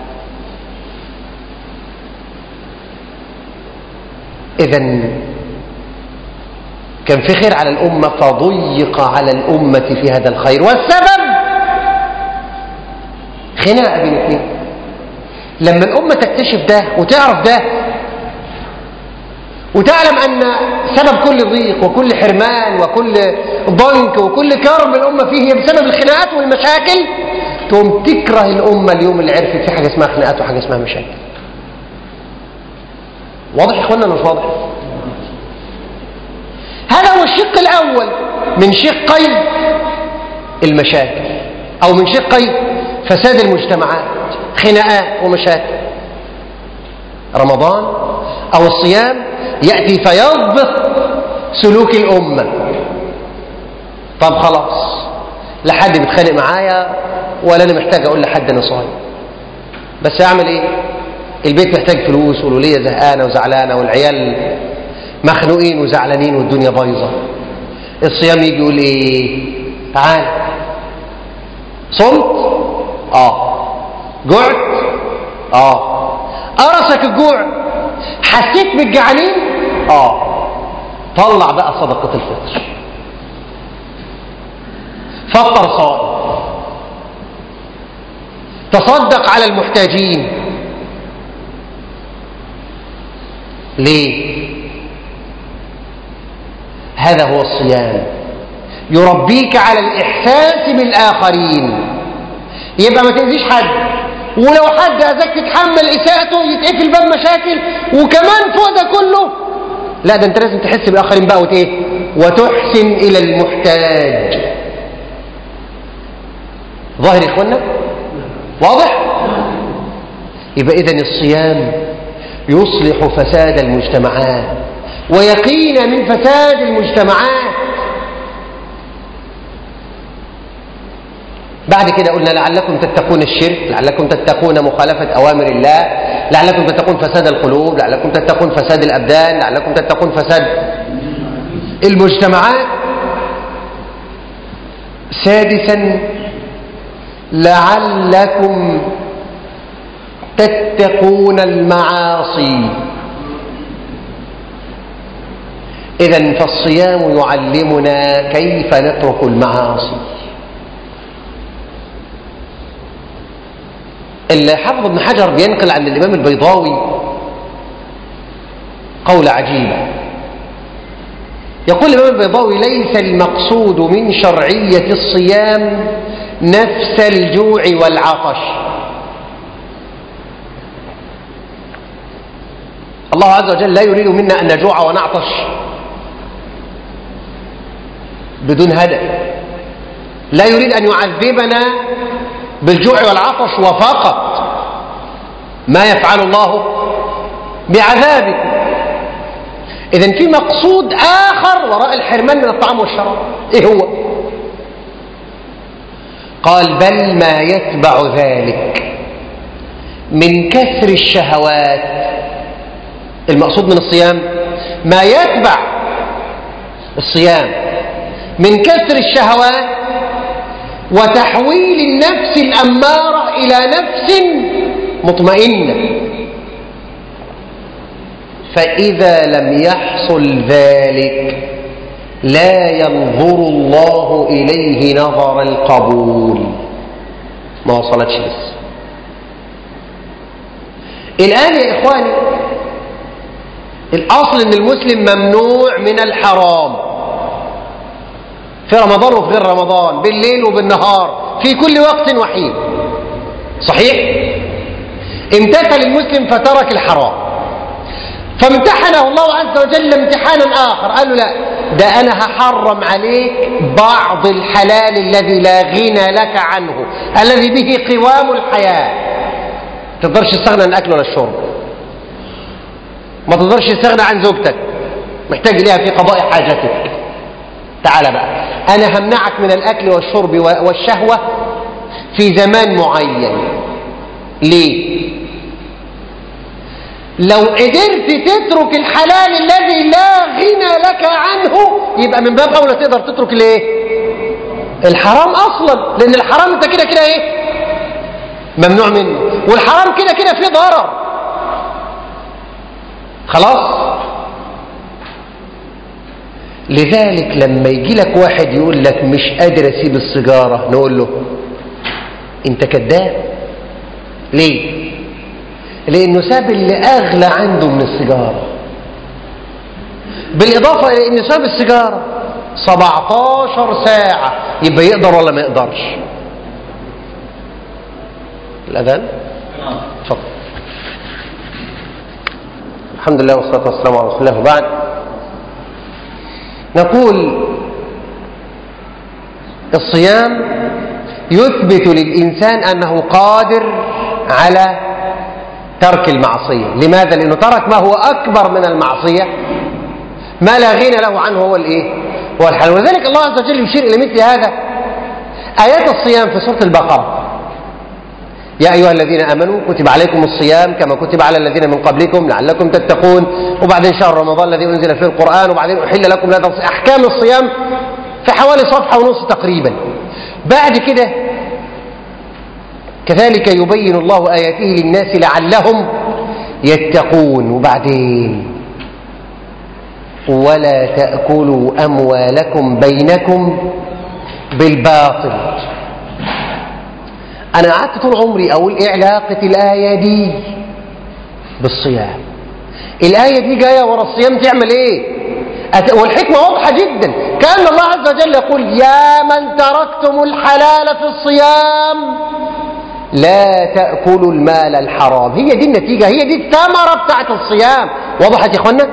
إذا كان في خير على الأمة فضيق على الأمة في هذا الخير والسبب خناقة بين اثنين لما الأمة تكتشف ده وتعرف ده وتعلم أن سبب كل ضيق وكل حرمان وكل ضنك وكل كرب الأمة فيه هي بسبب الخناقات والمشاكل تقوم تكره الأمة اليوم اللي عرفت في حاجة اسمها خناقات وحاجة اسمها مشاكل واضح يا اخوانا مش واضح هذا هو الشق الأول من شقي المشاكل أو من شقي فساد المجتمعات خناقات ومشاكل رمضان أو الصيام يأتي فيضبط سلوك الأمة طب خلاص لا حد بيتخانق معايا ولا أنا محتاج أقول لحد أنا صايم بس أعمل إيه؟ البيت محتاج فلوس والولية زهقانة وزعلانة والعيال مخنوقين وزعلانين والدنيا بايظة الصيام يجي يقول إيه؟ تعال صمت؟ آه جعت؟ آه قرصك الجوع حسيت بالجعانين اه طلع بقى صدقة الفطر فطر صائم تصدق على المحتاجين ليه هذا هو الصيام يربيك على الإحساس بالآخرين يبقى ما تأذيش حد ولو حد أذاك تتحمل إساءته يتقفل باب مشاكل وكمان فوق ده كله لا ده انت لازم تحس بالآخرين بقى وتيه وتحسن إلى المحتاج ظاهر يا إخوانا واضح يبقى إذن الصيام يصلح فساد المجتمعات ويقينا من فساد المجتمعات بعد كده قلنا لعلكم تتقون الشرك لعلكم تتقون مخالفة أوامر الله لعلكم تتقون فساد القلوب لعلكم تتقون فساد الأبدان لعلكم تتقون فساد المجتمعات سادسا لعلكم تتقون المعاصي إذا فالصيام يعلمنا كيف نترك المعاصي الحافظ ابن حجر بينقل عن الإمام البيضاوي قول عجيبة يقول الإمام البيضاوي ليس المقصود من شرعية الصيام نفس الجوع والعطش الله عز وجل لا يريد منا أن نجوع ونعطش بدون هدف لا يريد أن يعذبنا بالجوع والعطش وفقط ما يفعل الله بعذابكم إذا في مقصود آخر وراء الحرمان من الطعام والشراب إيه هو؟ قال بل ما يتبع ذلك من كثر الشهوات المقصود من الصيام ما يتبع الصيام من كثر الشهوات وتحويل النفس الأمارة إلى نفس مطمئنة فإذا لم يحصل ذلك لا ينظر الله إليه نظر القبول ما وصلتش بس الآن يا إخواني الأصل أن المسلم ممنوع من الحرام في رمضان وفي غير رمضان بالليل وبالنهار في كل وقت وحين صحيح امتثل المسلم فترك الحرام فامتحنه الله عز وجل امتحانا آخر قال له لا ده أنا هحرم عليك بعض الحلال الذي لا غنى لك عنه الذي به قوام الحياة تقدرش تستغنى عن الأكل ولا الشرب ما تقدرش تستغنى عن زوجتك محتاج ليها في قضاء حاجتك تعال بقى أنا همنعك من الأكل والشرب والشهوة في زمان معين ليه لو قدرت تترك الحلال الذي لا غنى لك عنه يبقى من باب اولى تقدر تترك الايه الحرام اصلا لان الحرام انت كده كده ايه ممنوع منه والحرام كده كده فيه ضرر خلاص لذلك لما يجي لك واحد يقول لك مش قادر اسيب السيجاره نقول له انت كذاب ليه لانه ساب اللي اغلى عنده من السيجاره بالاضافه الى انه ساب السيجاره 17 ساعه يبقى يقدر ولا ما يقدرش الاذان اتفضل الحمد لله والصلاه والسلام على رسول الله وبعد نقول الصيام يثبت للإنسان أنه قادر على ترك المعصية لماذا؟ لأنه ترك ما هو أكبر من المعصية ما لا غنى له عنه هو الإيه؟ هو الحلال ولذلك الله عز وجل يشير إلى مثل هذا آيات الصيام في سورة البقرة يا أيها الذين آمنوا كتب عليكم الصيام كما كتب على الذين من قبلكم لعلكم تتقون وبعدين شهر رمضان الذي أنزل فيه القرآن وبعدين أحل لكم هذا أحكام الصيام في حوالي صفحة ونص تقريبا بعد كده كذلك يبين الله آياته للناس لعلهم يتقون وبعدين ولا تأكلوا أموالكم بينكم بالباطل أنا قعدت طول عمري أقول إيه علاقة الآية دي بالصيام الآية دي جاية ورا الصيام تعمل إيه والحكمة واضحة جدا كأن الله عز وجل يقول يا من تركتم الحلال في الصيام لا تأكلوا المال الحرام هي دي النتيجة هي دي الثمرة بتاعت الصيام وضحت يا إخوانا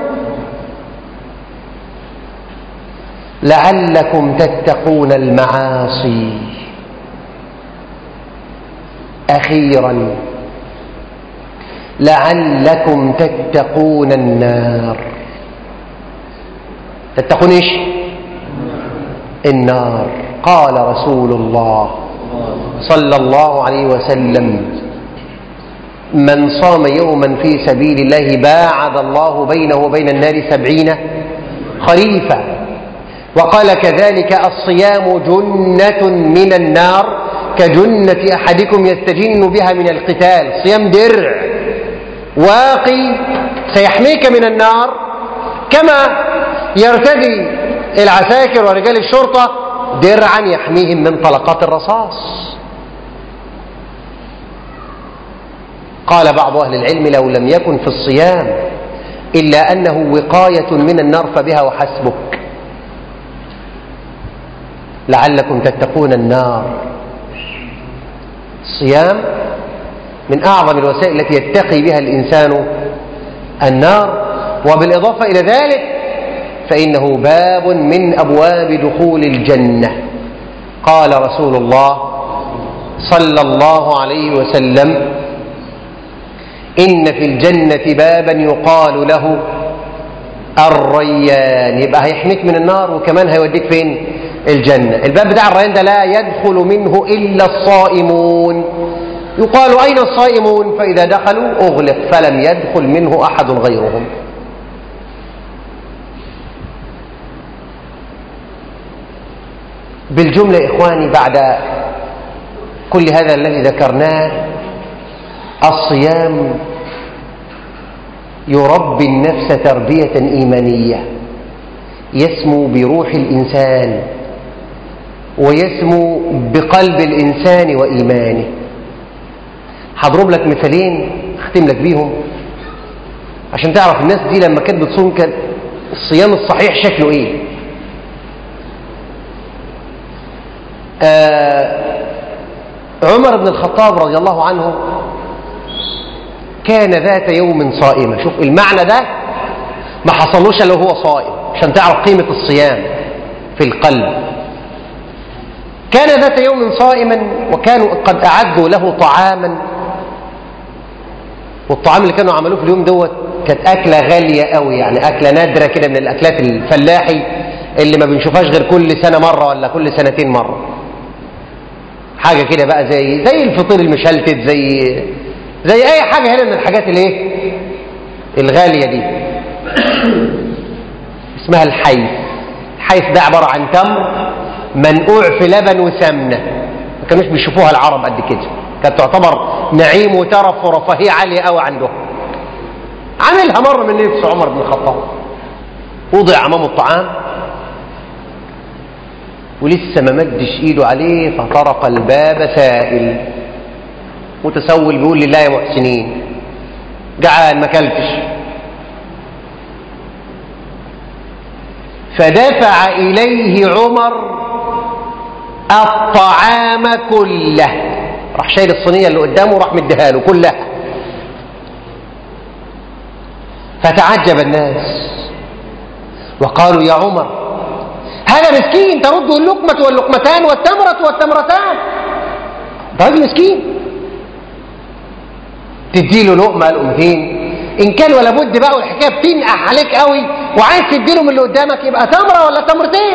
لعلكم تتقون المعاصي أخيرا لعلكم تتقون النار تتقون ايش النار قال رسول الله صلى الله عليه وسلم من صام يوما في سبيل الله باعد الله بينه وبين النار سبعين خريفا وقال كذلك الصيام جنة من النار كجنة أحدكم يستجن بها من القتال صيام درع واقي سيحميك من النار كما يرتدي العساكر ورجال الشرطة درعا يحميهم من طلقات الرصاص قال بعض أهل العلم لو لم يكن في الصيام إلا أنه وقاية من النار فبها وحسبك لعلكم تتقون النار الصيام من أعظم الوسائل التي يتقي بها الإنسان النار وبالإضافة إلى ذلك فإنه باب من أبواب دخول الجنة قال رسول الله صلى الله عليه وسلم إن في الجنة بابا يقال له الريان يبقى هيحميك من النار وكمان هيوديك فين الجنة الباب بتاع الريان ده لا يدخل منه إلا الصائمون يقال أين الصائمون فإذا دخلوا أغلق فلم يدخل منه أحد غيرهم بالجملة إخواني بعد كل هذا الذي ذكرناه الصيام يربي النفس تربية إيمانية يسمو بروح الإنسان ويسمو بقلب الإنسان وإيمانه هضرب لك مثالين اختم لك بيهم عشان تعرف الناس دي لما كانت بتصوم كان الصيام الصحيح شكله ايه آه عمر بن الخطاب رضي الله عنه كان ذات يوم صائما شوف المعنى ده ما حصلوش الا وهو صائم عشان تعرف قيمة الصيام في القلب كان ذات يوم صائما وكانوا قد أعدوا له طعاما والطعام اللي كانوا عملوه في اليوم دوت كانت أكلة غالية قوي يعني أكلة نادرة كده من الأكلات الفلاحي اللي ما بنشوفهاش غير كل سنة مرة ولا كل سنتين مرة حاجة كده بقى زي زي الفطير المشلتت زي زي أي حاجة هنا من الحاجات الايه الغالية دي اسمها الحيث الحيث ده عبارة عن تمر منقوع في لبن وسمنة ما كانوش بيشوفوها العرب قد كده كانت تعتبر نعيم وترف ورفاهية عالية قوي عندهم عملها مرة من نفس عمر بن الخطاب وضع أمامه الطعام ولسه ما مدش ايده عليه فطرق الباب سائل متسول بيقول لله يا محسنين جعان ما اكلتش فدفع اليه عمر الطعام كله راح شايل الصينيه اللي قدامه وراح مديها له كلها فتعجب الناس وقالوا يا عمر هذا مسكين ترد اللقمة واللقمتان والتمرة والتمرتان ده راجل مسكين تديله لقمة لقمتين إن كان ولا بد بقى والحكاية بتنقح عليك قوي وعايز تديله من اللي قدامك يبقى تمرة ولا تمرتين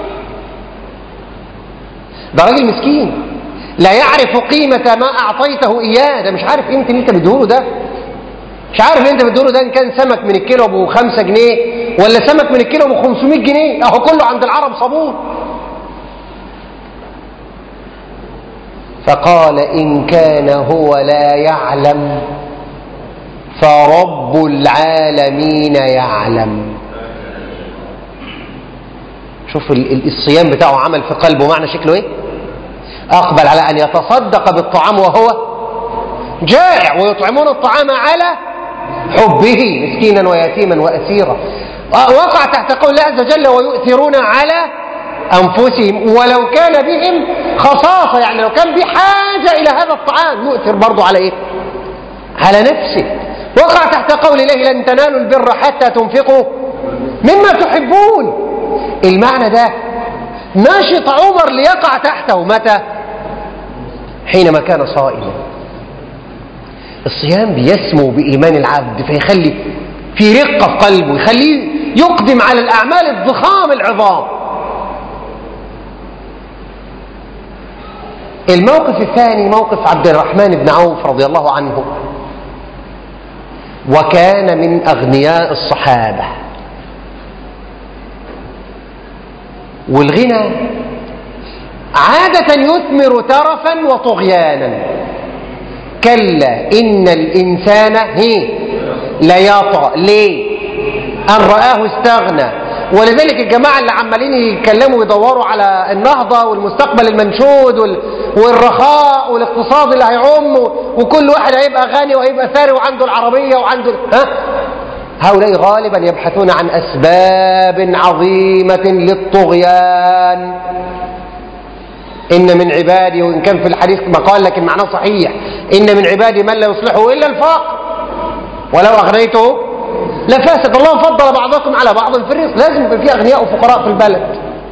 ده راجل مسكين لا يعرف قيمة ما أعطيته إياه ده مش عارف قيمة اللي أنت بتديله ده مش عارف اللي أنت بتديله ده إن كان سمك من الكيلو أبو خمسة جنيه ولا سمك من الكيلو ب 500 جنيه اهو كله عند العرب صابون فقال ان كان هو لا يعلم فرب العالمين يعلم شوف الصيام بتاعه عمل في قلبه معنى شكله ايه اقبل على ان يتصدق بالطعام وهو جائع ويطعمون الطعام على حبه مسكينا ويتيما واسيرا وقع تحت قول الله عز وجل ويؤثرون على أنفسهم ولو كان بهم خصاصة يعني لو كان بحاجة إلى هذا الطعام يؤثر برضه على إيه على نفسه وقع تحت قول الله لن تنالوا البر حتى تنفقوا مما تحبون المعنى ده ناشط عمر ليقع تحته متى حينما كان صائما الصيام بيسمو بإيمان العبد فيخلي في رقة في قلبه يخليه يقدم على الأعمال الضخام العظام الموقف الثاني موقف عبد الرحمن بن عوف رضي الله عنه وكان من أغنياء الصحابة والغنى عادة يثمر ترفا وطغيانا كلا إن الإنسان هي ليطغى ليه أن رآه استغنى ولذلك الجماعة اللي عمالين يتكلموا ويدوروا على النهضة والمستقبل المنشود والرخاء والاقتصاد اللي هيعم وكل واحد هيبقى غني وهيبقى ثري وعنده العربية وعنده ها هؤلاء غالبا يبحثون عن أسباب عظيمة للطغيان إن من عبادي وإن كان في الحديث مقال لكن معناه صحيح إن من عبادي من لا يصلحه إلا الفقر ولو أغنيته لفاسد الله فضل بعضكم على بعض في الرزق لازم يكون في أغنياء وفقراء في البلد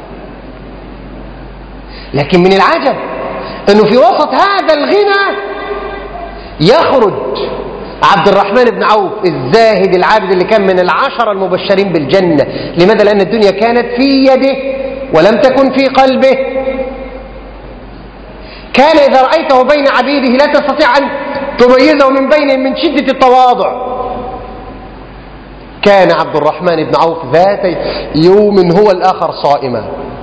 لكن من العجب أنه في وسط هذا الغنى يخرج عبد الرحمن بن عوف الزاهد العابد اللي كان من العشرة المبشرين بالجنة لماذا؟ لأن الدنيا كانت في يده ولم تكن في قلبه كان إذا رأيته بين عبيده لا تستطيع أن تميزه من بينهم من شدة التواضع كان عبد الرحمن بن عوف ذات يوم هو الآخر صائما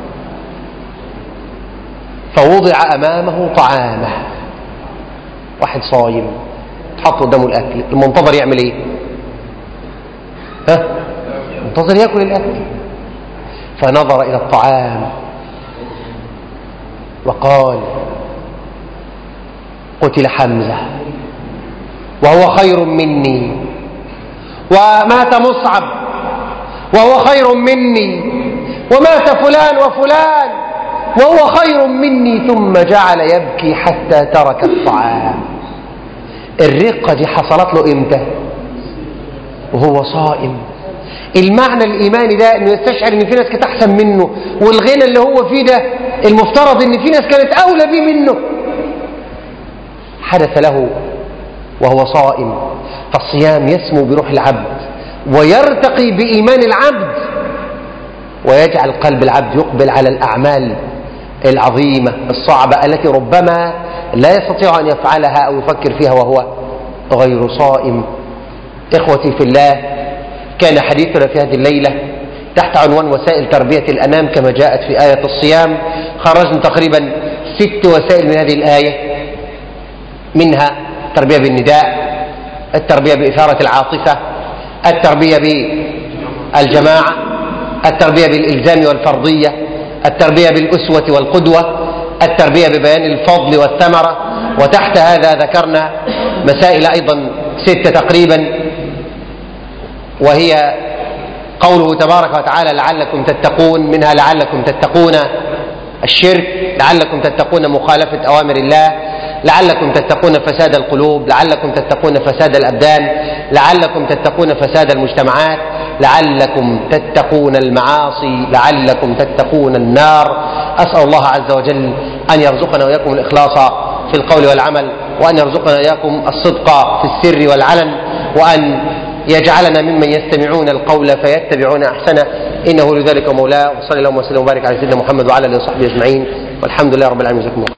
فوضع أمامه طعامه واحد صايم تحط قدامه الأكل المنتظر يعمل إيه ها المنتظر يأكل الأكل فنظر إلى الطعام وقال قتل حمزة وهو خير مني ومات مصعب وهو خير مني ومات فلان وفلان وهو خير مني ثم جعل يبكي حتى ترك الطعام الرقة دي حصلت له امتى وهو صائم المعنى الإيماني ده أنه يستشعر أن في ناس كانت أحسن منه والغنى اللي هو فيه ده المفترض أن في ناس كانت أولى به منه حدث له وهو صائم فالصيام يسمو بروح العبد ويرتقي بإيمان العبد ويجعل قلب العبد يقبل على الأعمال العظيمة الصعبة التي ربما لا يستطيع أن يفعلها أو يفكر فيها وهو غير صائم إخوتي في الله كان حديثنا في هذه الليلة تحت عنوان وسائل تربية الأنام كما جاءت في آية الصيام خرجنا تقريبا ست وسائل من هذه الآية منها التربية بالنداء التربية بإثارة العاطفة التربية بالجماعة التربية بالإلزام والفرضية التربية بالأسوة والقدوة التربية ببيان الفضل والثمرة وتحت هذا ذكرنا مسائل أيضا ستة تقريبا وهي قوله تبارك وتعالى لعلكم تتقون منها لعلكم تتقون الشرك لعلكم تتقون مخالفة أوامر الله لعلكم تتقون فساد القلوب لعلكم تتقون فساد الأبدان لعلكم تتقون فساد المجتمعات لعلكم تتقون المعاصي لعلكم تتقون النار أسأل الله عز وجل أن يرزقنا وإياكم الإخلاص في القول والعمل وأن يرزقنا وإياكم الصدق في السر والعلن وأن يجعلنا ممن يستمعون القول فيتبعون أحسنه إنه لذلك مولاه وصلى الله وسلم وبارك على سيدنا محمد وعلى آله وصحبه أجمعين والحمد لله رب العالمين جزاكم الله